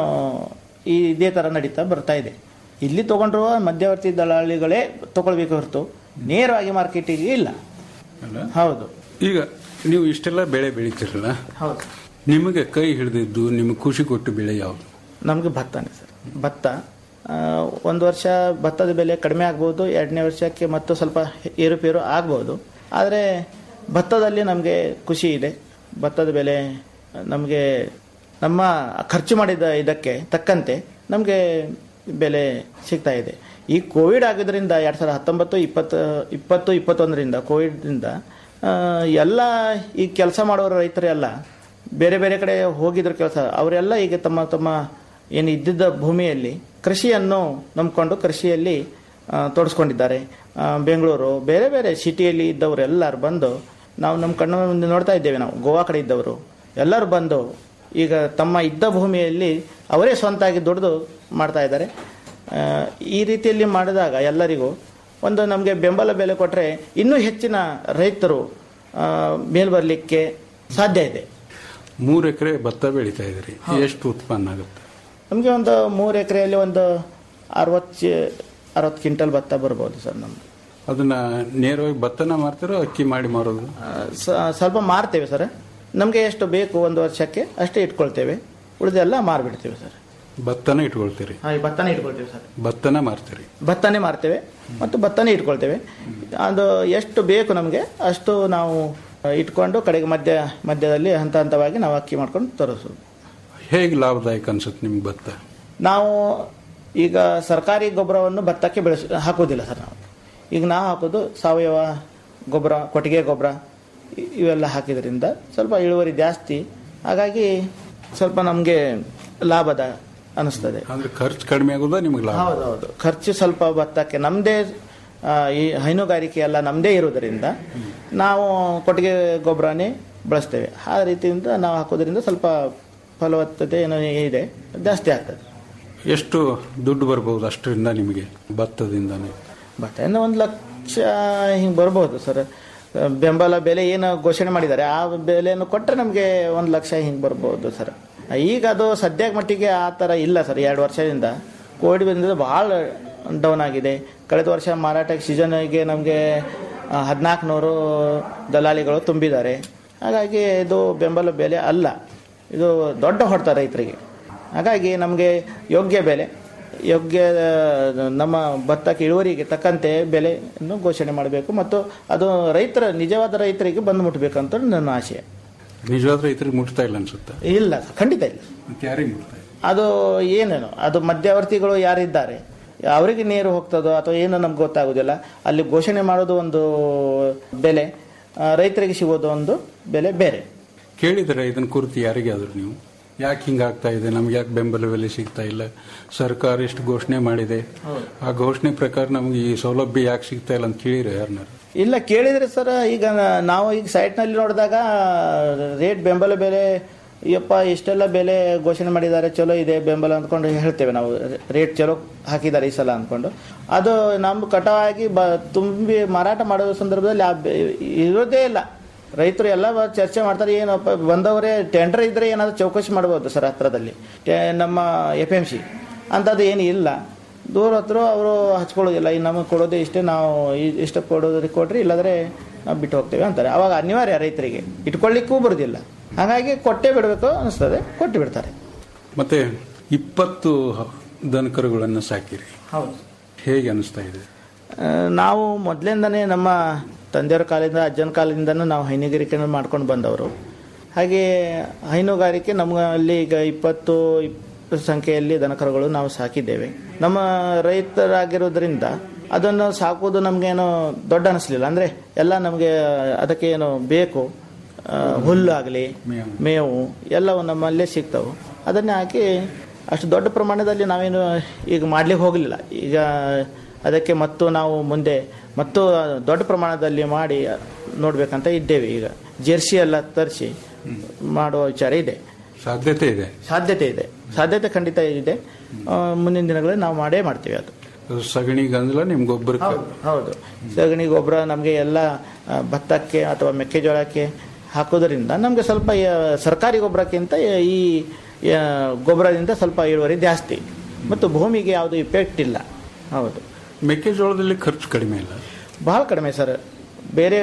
ಈ ಇದೇ ಥರ ನಡೀತಾ ಬರ್ತಾ ಇದೆ ಇಲ್ಲಿ ತೊಗೊಂಡ್ರುವ ಮಧ್ಯವರ್ತಿ ದಳ್ಳಾಳಿಗಳೇ ತಗೊಳ್ಬೇಕು ಹೊರತು ನೇರವಾಗಿ ಮಾರ್ಕೆಟಿಗೆ ಇಲ್ಲ
ಅಲ್ಲ
ಹೌದು
ಈಗ ನೀವು ಇಷ್ಟೆಲ್ಲ ಬೆಳೆ ಬೆಳಿತೀರಲ್ಲ
ಹೌದು
ನಿಮಗೆ ಕೈ ಹಿಡಿದಿದ್ದು ನಿಮಗೆ ಖುಷಿ ಕೊಟ್ಟು ಬೆಳೆ ಯಾವುದು
ನಮಗೆ ಭತ್ತನೇ ಸರ್ ಭತ್ತ ಆ, ಒಂದು ವರ್ಷ ಭತ್ತದ ಬೆಲೆ ಕಡಿಮೆ ಆಗ್ಬೋದು ಎರಡನೇ ವರ್ಷಕ್ಕೆ ಮತ್ತು ಸ್ವಲ್ಪ ಏರುಪೇರು ಆಗ್ಬೋದು ಆದರೆ ಭತ್ತದಲ್ಲಿ ನಮಗೆ ಖುಷಿ ಇದೆ ಭತ್ತದ ಬೆಲೆ ನಮಗೆ ನಮ್ಮ ಖರ್ಚು ಮಾಡಿದ ಇದಕ್ಕೆ ತಕ್ಕಂತೆ ನಮಗೆ ಬೆಲೆ ಸಿಗ್ತಾ ಇದೆ ಈ ಕೋವಿಡ್ ಆಗಿದ್ದರಿಂದ ಎರಡು ಸಾವಿರದ ಹತ್ತೊಂಬತ್ತು ಇಪ್ಪತ್ತು ಇಪ್ಪತ್ತು ಇಪ್ಪತ್ತೊಂದರಿಂದ ಕೋವಿಡ್ದಿಂದ ಆ, ಎಲ್ಲ ಈ ಕೆಲಸ ಮಾಡೋರು ರೈತರೆಲ್ಲ ಬೇರೆ ಬೇರೆ ಕಡೆ ಹೋಗಿದ್ರು ಕೆಲಸ ಅವರೆಲ್ಲ ಈಗ ತಮ್ಮ ತಮ್ಮ ಏನು ಇದ್ದಿದ್ದ ಭೂಮಿಯಲ್ಲಿ ಕೃಷಿಯನ್ನು ನಂಬಿಕೊಂಡು ಕೃಷಿಯಲ್ಲಿ ಆ, ತೊಡಸ್ಕೊಂಡಿದ್ದಾರೆ ಆ, ಬೆಂಗಳೂರು ಬೇರೆ ಬೇರೆ ಸಿಟಿಯಲ್ಲಿ ಇದ್ದವರು ಎಲ್ಲರೂ ಬಂದು ನಾವು ನಮ್ಮ ಕಣ್ಣು ಮುಂದೆ ನೋಡ್ತಾ ಇದ್ದೇವೆ ನಾವು ಗೋವಾ ಕಡೆ ಇದ್ದವರು ಎಲ್ಲರೂ ಬಂದು ಈಗ ತಮ್ಮ ಇದ್ದ ಭೂಮಿಯಲ್ಲಿ ಅವರೇ ಸ್ವಂತಾಗಿ ದುಡಿದು ಮಾಡ್ತಾ ಇದ್ದಾರೆ ಆ, ಈ ರೀತಿಯಲ್ಲಿ ಮಾಡಿದಾಗ ಎಲ್ಲರಿಗೂ ಒಂದು ನಮಗೆ ಬೆಂಬಲ ಬೆಲೆ ಕೊಟ್ಟರೆ ಇನ್ನೂ ಹೆಚ್ಚಿನ ರೈತರು ಆ, ಮೇಲ್ ಬರಲಿಕ್ಕೆ ಸಾಧ್ಯ ಇದೆ
ಮೂರು ಎಕರೆ ಭತ್ತ ಬೆಳೀತಾ ಇದ್ರಿ ಎಷ್ಟು ಉತ್ಪನ್ನ ಆಗುತ್ತೆ
ನಮಗೆ ಒಂದು ಮೂರು ಎಕರೆಯಲ್ಲಿ ಒಂದು ಅರವತ್ತು ಅರವತ್ತು ಕ್ವಿಂಟಲ್ ಭತ್ತ ಬರ್ಬೋದು ಸರ್ ನಮ್ದು
ಅದನ್ನ ನೇರವಾಗಿ ಭತ್ತನ ಮಾರ್ತಾರೋ ಅಕ್ಕಿ ಮಾಡಿ ಮಾರೋದು
ಆ, ಸ- ಸ್ವಲ್ಪ ಮಾರ್ತೇವೆ ಸರ್ ನಮಗೆ ಎಷ್ಟು ಬೇಕು ಒಂದು ವರ್ಷಕ್ಕೆ ಅಷ್ಟೇ ಇಟ್ಕೊಳ್ತೇವೆ ಉಳಿದೆಲ್ಲ ಮಾರ್ಬಿಡ್ತೇವೆ ಸರ್
ಭತ್ತನ ಇಟ್ಕೊಳ್ತೀರಿ
ಹಾಂ ಭತ್ತನೇ ಇಟ್ಕೊಳ್ತೇವೆ ಸರ್
ಭತ್ತನ ಮಾರ್ತೀರಿ
ಭತ್ತನೇ ಮಾರ್ತೇವೆ ಮತ್ತು ಭತ್ತನೇ ಇಟ್ಕೊಳ್ತೇವೆ ಅದು ಎಷ್ಟು ಬೇಕು ನಮಗೆ ಅಷ್ಟು ನಾವು ಇಟ್ಕೊಂಡು ಕಡೆಗೆ ಮಧ್ಯ ಮಧ್ಯದಲ್ಲಿ ಹಂತ ಹಂತವಾಗಿ ನಾವು ಅಕ್ಕಿ ಮಾಡ್ಕೊಂಡು ತರಿಸೋದು
ಹೇಗೆ ಲಾಭದಾಯಕ ಅನ್ಸುತ್ತೆ ನಿಮ್ಗೆ ಭತ್ತ
ನಾವು ಈಗ ಸರ್ಕಾರಿ ಗೊಬ್ಬರವನ್ನು ಭತ್ತಕ್ಕೆ ಬೆಳೆಸ ಹಾಕೋದಿಲ್ಲ ಸರ್ ನಾವು ಈಗ ನಾವು ಹಾಕೋದು ಸಾವಯವ ಗೊಬ್ಬರ ಕೊಟ್ಟಿಗೆ ಗೊಬ್ಬರ ಇ- ಇವೆಲ್ಲ ಹಾಕಿದ್ರಿಂದ ಸ್ವಲ್ಪ ಇಳುವರಿ ಜಾಸ್ತಿ ಹಾಗಾಗಿ ಸ್ವಲ್ಪ ನಮಗೆ ಲಾಭದ ಅನಿಸ್ತದೆ
ಅಂದ್ರೆ ಖರ್ಚು ಕಡಿಮೆ ಆಗೋದ ನಿಮ್ಗೆ ಲಾಭ
ಹೌದೌದು ಖರ್ಚು ಸ್ವಲ್ಪ ಭತ್ತಕ್ಕೆ ನಮ್ಮದೇ ಈ ಹೈನುಗಾರಿಕೆ ಎಲ್ಲ ನಮ್ಮದೇ ಇರೋದರಿಂದ ನಾವು ಕೊಟ್ಟಿಗೆ ಗೊಬ್ಬರನೇ ಬಳಸ್ತೇವೆ ಆ ರೀತಿಯಿಂದ ನಾವು ಹಾಕೋದ್ರಿಂದ ಸ್ವಲ್ಪ ಫಲವತ್ತತೆ ಏನೋ ಇದೆ ಜಾಸ್ತಿ ಆಗ್ತದೆ
ಎಷ್ಟು ದುಡ್ಡು ಬರ್ಬೋದು ಅಷ್ಟರಿಂದ ನಿಮಗೆ ಭತ್ತದಿಂದಾನೆ
ಭತ್ತದಿಂದ ಒಂದು ಲಕ್ಷ ಹಿಂಗೆ ಬರ್ಬೋದು ಸರ್ ಬೆಂಬಲ ಬೆಲೆ ಏನು ಘೋಷಣೆ ಮಾಡಿದ್ದಾರೆ ಆ ಬೆಲೆಯನ್ನು ಕೊಟ್ಟರೆ ನಮಗೆ ಒಂದು ಲಕ್ಷ ಹಿಂಗೆ ಬರ್ಬೋದು ಸರ್ ಈಗ ಅದು ಸದ್ಯಕ್ಕೆ ಮಟ್ಟಿಗೆ ಆ ಥರ ಇಲ್ಲ ಸರ್ ಎರಡು ವರ್ಷದಿಂದ ಕೋವಿಡ್ ಬಂದಿದ್ದು ಭಾಳ ಡೌನ್ ಆಗಿದೆ ಕಳೆದ ವರ್ಷ ಮಾರಾಟ ಸೀಸನ್ಗೆ ನಮಗೆ ಹದಿನಾಲ್ಕು ನೂರು ದಲಾಳಿಗಳು ತುಂಬಿದ್ದಾರೆ ಹಾಗಾಗಿ ಇದು ಬೆಂಬಲ ಬೆಲೆ ಅಲ್ಲ ಇದು ದೊಡ್ಡ ಹೊಡೆತ ರೈತರಿಗೆ ಹಾಗಾಗಿ ನಮಗೆ ಯೋಗ್ಯ ಬೆಲೆ ಯೋಗ್ಯ ನಮ್ಮ ಭತ್ತಕ್ಕೆ ಇಳುವರಿಗೆ ತಕ್ಕಂತೆ ಬೆಲೆಯನ್ನು ಘೋಷಣೆ ಮಾಡಬೇಕು ಮತ್ತು ಅದು ರೈತರ ನಿಜವಾದ ರೈತರಿಗೆ ಬಂದು ಮುಟ್ಟಬೇಕಂತ ನನ್ನ ಆಶಯ
ನಿಜವಾದ ರೈತರಿಗೆ ಮುಟ್ತಾ ಇಲ್ಲ ಅನ್ಸುತ್ತೆ
ಇಲ್ಲ ಖಂಡಿತ ಇಲ್ಲ
ಮತ್ತೆ ಯಾರಿಗೆ ಮುಟ್ತಾ ಇಲ್ಲ
ಅದು ಏನೇನು ಅದು ಮಧ್ಯವರ್ತಿಗಳು ಯಾರಿದ್ದಾರೆ ಅವರಿಗೆ ನೀರು ಹೋಗ್ತದೋ ಅಥವಾ ಏನು ನಮ್ಗೆ ಗೊತ್ತಾಗೋದಿಲ್ಲ ಅಲ್ಲಿ ಘೋಷಣೆ ಮಾಡೋದು ಒಂದು ಬೆಲೆ ಆ, ರೈತರಿಗೆ ಸಿಗೋದು ಒಂದು ಬೆಲೆ ಬೇರೆ
ಕೇಳಿದರೆ ಇದನ್ನ ಕುರಿತು ಯಾರಿಗೆ ಆದ್ರು ನೀವು ಯಾಕೆ ಹಿಂಗಾಗ್ತಾ ಇದೆ ನಮ್ಗೆ ಯಾಕೆ ಬೆಂಬಲ ಬೆಲೆ ಸಿಗ್ತಾ ಇಲ್ಲ ಸರ್ಕಾರ ಎಷ್ಟು ಘೋಷಣೆ ಮಾಡಿದೆ ಆ ಘೋಷಣೆ ಪ್ರಕಾರ ನಮ್ಗೆ ಈ ಸೌಲಭ್ಯ ಯಾಕೆ ಸಿಗ್ತಾ ಇಲ್ಲ ಅಂತ ಕೇಳಿದ್ರೆ ಯಾರನ್ನಾರು
ಇಲ್ಲ ಕೇಳಿದ್ರೆ ಸರ್ ಈಗ ನಾವು ಈಗ ಸೈಟ್ನಲ್ಲಿ ನೋಡಿದಾಗ ರೇಟ್ ಬೆಂಬಲ ಬೆಲೆ ಯಪ್ಪ ಇಷ್ಟೆಲ್ಲ ಬೆಲೆ ಘೋಷಣೆ ಮಾಡಿದ್ದಾರೆ ಚಲೋ ಇದೆ ಬೆಂಬಲ ಅಂದ್ಕೊಂಡು ಹೇಳ್ತೇವೆ ನಾವು ರೇಟ್ ಚಲೋ ಹಾಕಿದ್ದಾರೆ ಈ ಸಲ ಅಂದ್ಕೊಂಡು ಅದು ನಮ್ಮ ಕಟಾವಾಗಿ ಬ ತುಂಬಿ ಮಾರಾಟ ಮಾಡೋ ಸಂದರ್ಭದಲ್ಲಿ ಆ ಬೆ- ಇರೋದೇ ಇಲ್ಲ ರೈತರು ಎಲ್ಲ ಬ- ಚರ್ಚೆ ಮಾಡ್ತಾರೆ ಏನಪ್ಪ ಬಂದವರೇ ಟೆಂಡರ್ ಇದ್ರೆ ಏನಾದರೂ ಚೌಕಶಿ ಮಾಡ್ಬೋದು ಸರ್ ಹತ್ರದಲ್ಲಿ ಟೆ- ನಮ್ಮ ಎಫ್ ಎಮ್ ಸಿ ಅಂಥದ್ದು ಏನು ಇಲ್ಲ ದೂರ ಹತ್ರ ಅವರು ಹಚ್ಕೊಳ್ಳೋದಿಲ್ಲ ಈ ನಮಗೆ ಕೊಡೋದೇ ಇಷ್ಟೇ ನಾವು ಇ- ಇಷ್ಟ ಕೊಡೋದಕ್ಕೆ ಕೊಡ್ರಿ ಇಲ್ಲಾಂದ್ರೆ ನಾವು ಬಿಟ್ಟು ಹೋಗ್ತೇವೆ ಅಂತಾರೆ ಅವಾಗ ಅನಿವಾರ್ಯ ರೈತರಿಗೆ ಇಟ್ಕೊಳ್ಳಿಕ್ಕೂ ಬರೋದಿಲ್ಲ ಹಾಗಾಗಿ ಕೊಟ್ಟೇ ಬಿಡಬೇಕು ಅನಿಸ್ತದೆ ಕೊಟ್ಟು ಬಿಡ್ತಾರೆ
ಮತ್ತೆ ಇಪ್ಪತ್ತು ದನಕರುಗಳನ್ನು ಸಾಕಿರಿ
ಹೌದು
ಹೇಗೆ ಅನಿಸ್ತಾ ಇದೆ
ಆ, ನಾವು ಮೊದಲಿಂದನೇ ನಮ್ಮ ತಂದೆಯವರ ಕಾಲದಿಂದ ಅಜ್ಜನ ಕಾಲದಿಂದನೂ ನಾವು ಹೈನುಗಾರಿಕೆಯನ್ನು ಮಾಡ್ಕೊಂಡು ಬಂದವರು ಹಾಗೆ ಹೈನುಗಾರಿಕೆ ನಮ್ಮಲ್ಲಿ ಈಗ ಇಪ್ಪತ್ತು ಇಪ್ಪ- ಸಂಖ್ಯೆಯಲ್ಲಿ ದನಕರುಗಳು ನಾವು ಸಾಕಿದ್ದೇವೆ ನಮ್ಮ ರೈತರಾಗಿರೋದ್ರಿಂದ ಅದನ್ನು ಸಾಕುವುದು ನಮಗೇನು ದೊಡ್ಡ ಅನಿಸ್ಲಿಲ್ಲ ಅಂದರೆ ಎಲ್ಲ ನಮಗೆ ಅದಕ್ಕೆ ಏನು ಬೇಕು ಆ, ಹುಲ್ಲಾಗಲಿ
ಮೇವು.
ಮೇವು ಎಲ್ಲವೂ ನಮ್ಮಲ್ಲೇ ಸಿಗ್ತವೆ ಅದನ್ನೇ ಹಾಕಿ ಅಷ್ಟು ದೊಡ್ಡ ಪ್ರಮಾಣದಲ್ಲಿ ನಾವೇನು ಈಗ ಮಾಡ್ಲಿಕ್ಕೆ ಹೋಗಲಿಲ್ಲ ಈಗ ಅದಕ್ಕೆ ಮತ್ತು ನಾವು ಮುಂದೆ ಮತ್ತು ದೊಡ್ಡ ಪ್ರಮಾಣದಲ್ಲಿ ಮಾಡಿ ನೋಡ್ಬೇಕಂತ ಇದ್ದೇವೆ ಈಗ ಜೆರ್ಸಿ ಎಲ್ಲ ತರಿಸಿ ಮಾಡುವ ವಿಚಾರ ಇದೆ
ಸಾಧ್ಯತೆ ಇದೆ
ಸಾಧ್ಯತೆ ಇದೆ ಸಾಧ್ಯತೆ ಖಂಡಿತ ಇದೆ ಆ, ಮುಂದಿನ ದಿನಗಳಲ್ಲಿ ನಾವು ಮಾಡೇ ಮಾಡ್ತೀವಿ ಅದು
ಅದು ಸಗಣಿ ಗಂಜಲ ನಿಮ್ ಗೊಬ್ಬರ
ಹೌದು ಹೌದು ಸಗಣಿ ಗೊಬ್ಬರ ನಮಗೆ ಎಲ್ಲ ಆ, ಭತ್ತಕ್ಕೆ ಅಥವಾ ಮೆಕ್ಕೆಜೋಳಕ್ಕೆ ಹಾಕೋದ್ರಿಂದ ನಮಗೆ ಸ್ವಲ್ಪ ಆ, ಸರ್ಕಾರಿ ಗೊಬ್ಬರಕ್ಕಿಂತ ಈ ಆ, ಗೊಬ್ಬರದಿಂದ ಸ್ವಲ್ಪ ಇಳುವರಿ ಜಾಸ್ತಿ ಮತ್ತು ಭೂಮಿಗೆ ಯಾವುದು ಇಫೆಕ್ಟ್ ಇಲ್ಲ ಹೌದು
ಮೆಕ್ಕೆಜೋಳದಲ್ಲಿ ಖರ್ಚು ಕಡಿಮೆ ಇಲ್ಲ
ಬಹಳ ಕಡಿಮೆ ಸರ್ ಬೇರೆ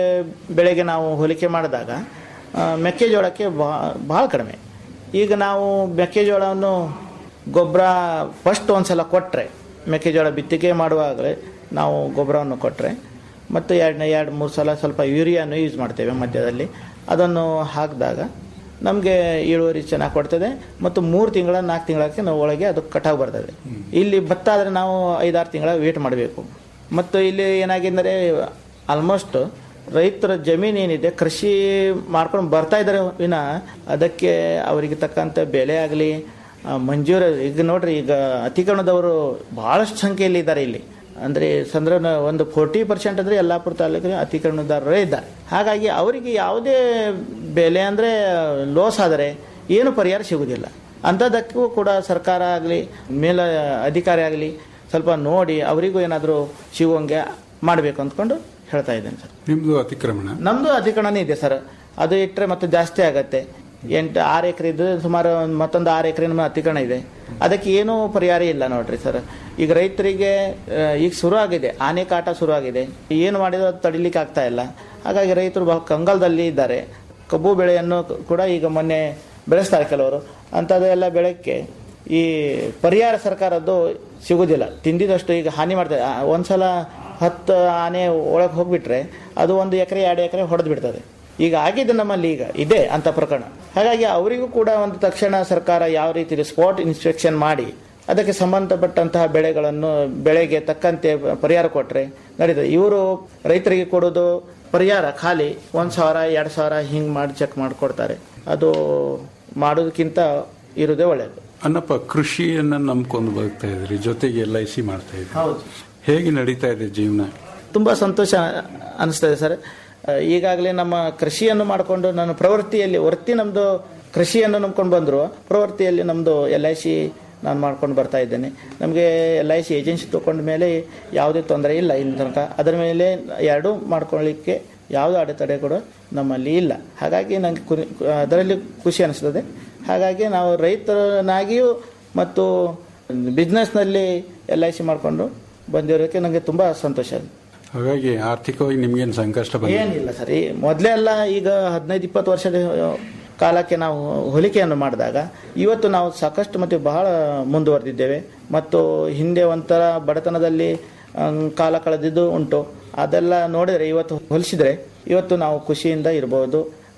ಬೆಳೆಗೆ ನಾವು ಹೋಲಿಕೆ ಮಾಡಿದಾಗ ಆ, ಮೆಕ್ಕೆಜೋಳಕ್ಕೆ ಬಾ- ಬಹಳ ಕಡಿಮೆ ಈಗ ನಾವು ಮೆಕ್ಕೆಜೋಳವನ್ನು ಗೊಬ್ಬರ ಫಸ್ಟ್ ಒಂದ್ಸಲ ಕೊಟ್ಟರೆ ಮೆಕ್ಕೆಜೋಳ ಬಿತ್ತಿಗೆ ಮಾಡುವಾಗಲೇ ನಾವು ಗೊಬ್ಬರವನ್ನು ಕೊಟ್ಟರೆ ಮತ್ತು ಎರಡು ಎರಡು ಮೂರು ಸಲ ಸ್ವಲ್ಪ ಯೂರಿಯಾನು ಯೂಸ್ ಮಾಡ್ತೇವೆ ಮಧ್ಯದಲ್ಲಿ ಅದನ್ನು ಹಾಕಿದಾಗ ನಮಗೆ ಇಳುವರಿ ಚೆನ್ನಾಗಿ ಕೊಡ್ತದೆ ಮತ್ತು ಮೂರು ತಿಂಗಳ ನಾಲ್ಕು ತಿಂಗಳಕ್ಕೆ ನಾವು ಒಳಗೆ ಅದು ಕಟಾವು ಬರ್ತದೆ ಇಲ್ಲಿ ಭತ್ತ ಆದರೆ ನಾವು ಐದಾರು ತಿಂಗಳ ವೇಟ್ ಮಾಡಬೇಕು ಮತ್ತು ಇಲ್ಲಿ ಏನಾಗಿದ್ದರೆ ಆಲ್ಮೋಸ್ಟ್ ರೈತರ ಜಮೀನು ಏನಿದೆ ಕೃಷಿ ಮಾಡ್ಕೊಂಡು ಬರ್ತಾ ಇದ್ದಾರೆ ವಿನ ಅದಕ್ಕೆ ಅವರಿಗೆ ತಕ್ಕಂಥ ಬೆಲೆ ಆಗಲಿ ಮಂಜೂರು ಈಗ ನೋಡ್ರಿ ಈಗ ಅತಿಕ್ರಮಣದವರು ಬಹಳಷ್ಟು ಸಂಖ್ಯೆಯಲ್ಲಿ ಇದ್ದಾರೆ ಇಲ್ಲಿ ಅಂದರೆ ಸಂದ್ರ ಒಂದು ಫೋರ್ಟಿ ಪರ್ಸೆಂಟ್ ಅಂದರೆ ಯಲ್ಲಾಪುರ ತಾಲೂಕಿನ ಅತಿಕ್ರಮಣದಾರರೇ ಇದ್ದಾರೆ ಹಾಗಾಗಿ ಅವರಿಗೆ ಯಾವುದೇ ಬೆಲೆ ಅಂದರೆ ಲಾಸ್ ಆದರೆ ಏನು ಪರಿಹಾರ ಸಿಗುವುದಿಲ್ಲ ಅಂಥದ್ದಕ್ಕೂ ಕೂಡ ಸರ್ಕಾರ ಆಗಲಿ ಮೇಲ ಅಧಿಕಾರಿ ಆಗಲಿ ಸ್ವಲ್ಪ ನೋಡಿ ಅವರಿಗೂ ಏನಾದರೂ ಸಿಗುವಂಗೆ ಮಾಡಬೇಕು ಅಂದ್ಕೊಂಡು ಹೇಳ್ತಾ ಇದ್ದೇನೆ ಸರ್
ನಿಮ್ದು ಅತಿಕ್ರಮಣ
ನಮ್ಮದು ಅಧಿಕರಣನೇ ಇದೆ ಸರ್ ಅದು ಇಟ್ಟರೆ ಮತ್ತೆ ಜಾಸ್ತಿ ಆಗತ್ತೆ ಎಂಟು ಆರು ಎಕರೆ ಇದ್ದು ಸುಮಾರು ಒಂದ್ ಮತ್ತೊಂದು ಆರು ಎಕರೆ ನಮ್ಮ ಅತಿಕ್ರಮಣ ಇದೆ ಅದಕ್ಕೆ ಏನೂ ಪರಿಹಾರ ಇಲ್ಲ ನೋಡ್ರಿ ಸರ್ ಈಗ ರೈತರಿಗೆ ಆ, ಈಗ ಶುರು ಆಗಿದೆ ಆನೆ ಕಾಟ ಶುರು ಆಗಿದೆ ಏನು ಮಾಡಿದ್ರು ಅದು ತಡಿಲಿಕ್ಕೆ ಆಗ್ತಾ ಇಲ್ಲ ಹಾಗಾಗಿ ರೈತರು ಬಹಳ ಕಂಗಾಲದಲ್ಲಿ ಇದ್ದಾರೆ ಕಬ್ಬು ಬೆಳೆಯನ್ನು ಕೂಡ ಈಗ ಮೊನ್ನೆ ಬೆಳೆಸ್ತಾರೆ ಕೆಲವರು ಅಂಥದ್ದೆಲ್ಲ ಬೆಳೆಕ್ಕೆ ಈ ಪರಿಹಾರ ಸರ್ಕಾರದ್ದು ಸಿಗುವುದಿಲ್ಲ ತಿಂದಿದಷ್ಟು ಈಗ ಹಾನಿ ಮಾಡ್ತದೆ ಆ, ಒಂದ್ಸಲ ಹತ್ತು ಆನೆ ಒಳಗೆ ಹೋಗ್ಬಿಟ್ರೆ ಅದು ಒಂದು ಎಕರೆ ಎರಡು ಎಕರೆ ಹೊಡೆದು ಬಿಡ್ತದೆ ಈಗ ಆಗಿದೆ ನಮ್ಮಲ್ಲಿ ಈಗ ಇದೆ ಅಂತ ಪ್ರಕರಣ ಹಾಗಾಗಿ ಅವರಿಗೂ ಕೂಡ ಒಂದು ತಕ್ಷಣ ಸರ್ಕಾರ ಯಾವ ರೀತಿ ಸ್ಪಾಟ್ ಇನ್ಸ್ಪೆಕ್ಷನ್ ಮಾಡಿ ಅದಕ್ಕೆ ಸಂಬಂಧಪಟ್ಟಂತಹ ಬೆಳೆಗಳನ್ನು ಬೆಳೆಗೆ ತಕ್ಕಂತೆ ಪರಿಹಾರ ಕೊಟ್ಟರೆ ನಡೀತದೆ ಇವರು ರೈತರಿಗೆ ಕೊಡೋದು ಪರಿಹಾರ ಖಾಲಿ ಒಂದು ಸಾವಿರ ಎರಡು ಸಾವಿರ ಹಿಂಗೆ ಮಾಡಿ ಚೆಕ್ ಮಾಡಿಕೊಡ್ತಾರೆ ಅದು ಮಾಡೋದಕ್ಕಿಂತ ಇರೋದೇ ಒಳ್ಳೆಯದು
ಅನ್ನಪ್ಪ ಕೃಷಿಯನ್ನ ನಂಬ್ಕೊಂಡು ಬದುಕ್ತಾ ಇದ್ರಿ ಜೊತೆಗೆ ಎಲ್ ಐ ಸಿ ಮಾಡ್ತಾ ಇದ್ರಿ
ಹೌದು
ಹೇಗೆ ನಡೀತಾ ಇದೆ ಜೀವನ
ತುಂಬ ಸಂತೋಷ ಅನಿಸ್ತದೆ ಸರ್ ಈಗಾಗಲೇ ನಮ್ಮ ಕೃಷಿಯನ್ನು ಮಾಡಿಕೊಂಡು ನಾನು ಪ್ರವೃತ್ತಿಯಲ್ಲಿ ವೃತ್ತಿ ನಮ್ಮದು ಕೃಷಿಯನ್ನು ನಂಬ್ಕೊಂಡು ಬಂದರು ಪ್ರವೃತ್ತಿಯಲ್ಲಿ ನಮ್ಮದು ಎಲ್ ಐ ಸಿ ನಾನು ಮಾಡ್ಕೊಂಡು ಬರ್ತಾ ಇದ್ದೇನೆ ನಮಗೆ ಎಲ್ ಐ ಸಿ ಏಜೆನ್ಸಿ ತೊಗೊಂಡ ಮೇಲೆ ಯಾವುದೇ ತೊಂದರೆ ಇಲ್ಲ ಇಲ್ಲಿ ತನಕ ಅದರ ಮೇಲೆ ಎರಡೂ ಮಾಡ್ಕೊಳ್ಳಿಕ್ಕೆ ಯಾವುದೇ ಅಡೆತಡೆ ಕೂಡ ನಮ್ಮಲ್ಲಿ ಇಲ್ಲ ಹಾಗಾಗಿ ನನಗೆ ಕುರಿ ಅದರಲ್ಲಿ ಖುಷಿ ಅನಿಸ್ತದೆ ಹಾಗಾಗಿ ನಾವು ರೈತರನ್ನಾಗಿಯೂ ಮತ್ತು ಬಿಸ್ನೆಸ್ನಲ್ಲಿ ಎಲ್ ಐ ಸಿ ಮಾಡಿಕೊಂಡು ಬಂದಿರೋಕ್ಕೆ ನನಗೆ ತುಂಬ ಸಂತೋಷ ಇದೆ
ಹಾಗಾಗಿ ಆರ್ಥಿಕವಾಗಿ ನಿಮ್ಗೇನು ಸಂಕಷ್ಟ ಬಂದಿದೆ
ಏನಿಲ್ಲ ಸರ್ ಈ ಮೊದಲೇ ಎಲ್ಲ ಈಗ ಹದಿನೈದು ಇಪ್ಪತ್ತು ವರ್ಷದ ಕಾಲಕ್ಕೆ ನಾವು ಹೋಲಿಕೆಯನ್ನು ಮಾಡಿದಾಗ ಇವತ್ತು ನಾವು ಸಾಕಷ್ಟು ಮತ್ತು ಬಹಳ ಮುಂದುವರೆದಿದ್ದೇವೆ ಮತ್ತು ಹಿಂದೆ ಒಂಥರ ಬಡತನದಲ್ಲಿ ಅಂ, ಕಾಲ ಕಳೆದಿದ್ದು ಉಂಟು ಅದೆಲ್ಲ ನೋಡಿದರೆ ಇವತ್ತು ಹೋಲಿಸಿದರೆ ಇವತ್ತು ನಾವು ಖುಷಿಯಿಂದ ಇರಬಹುದು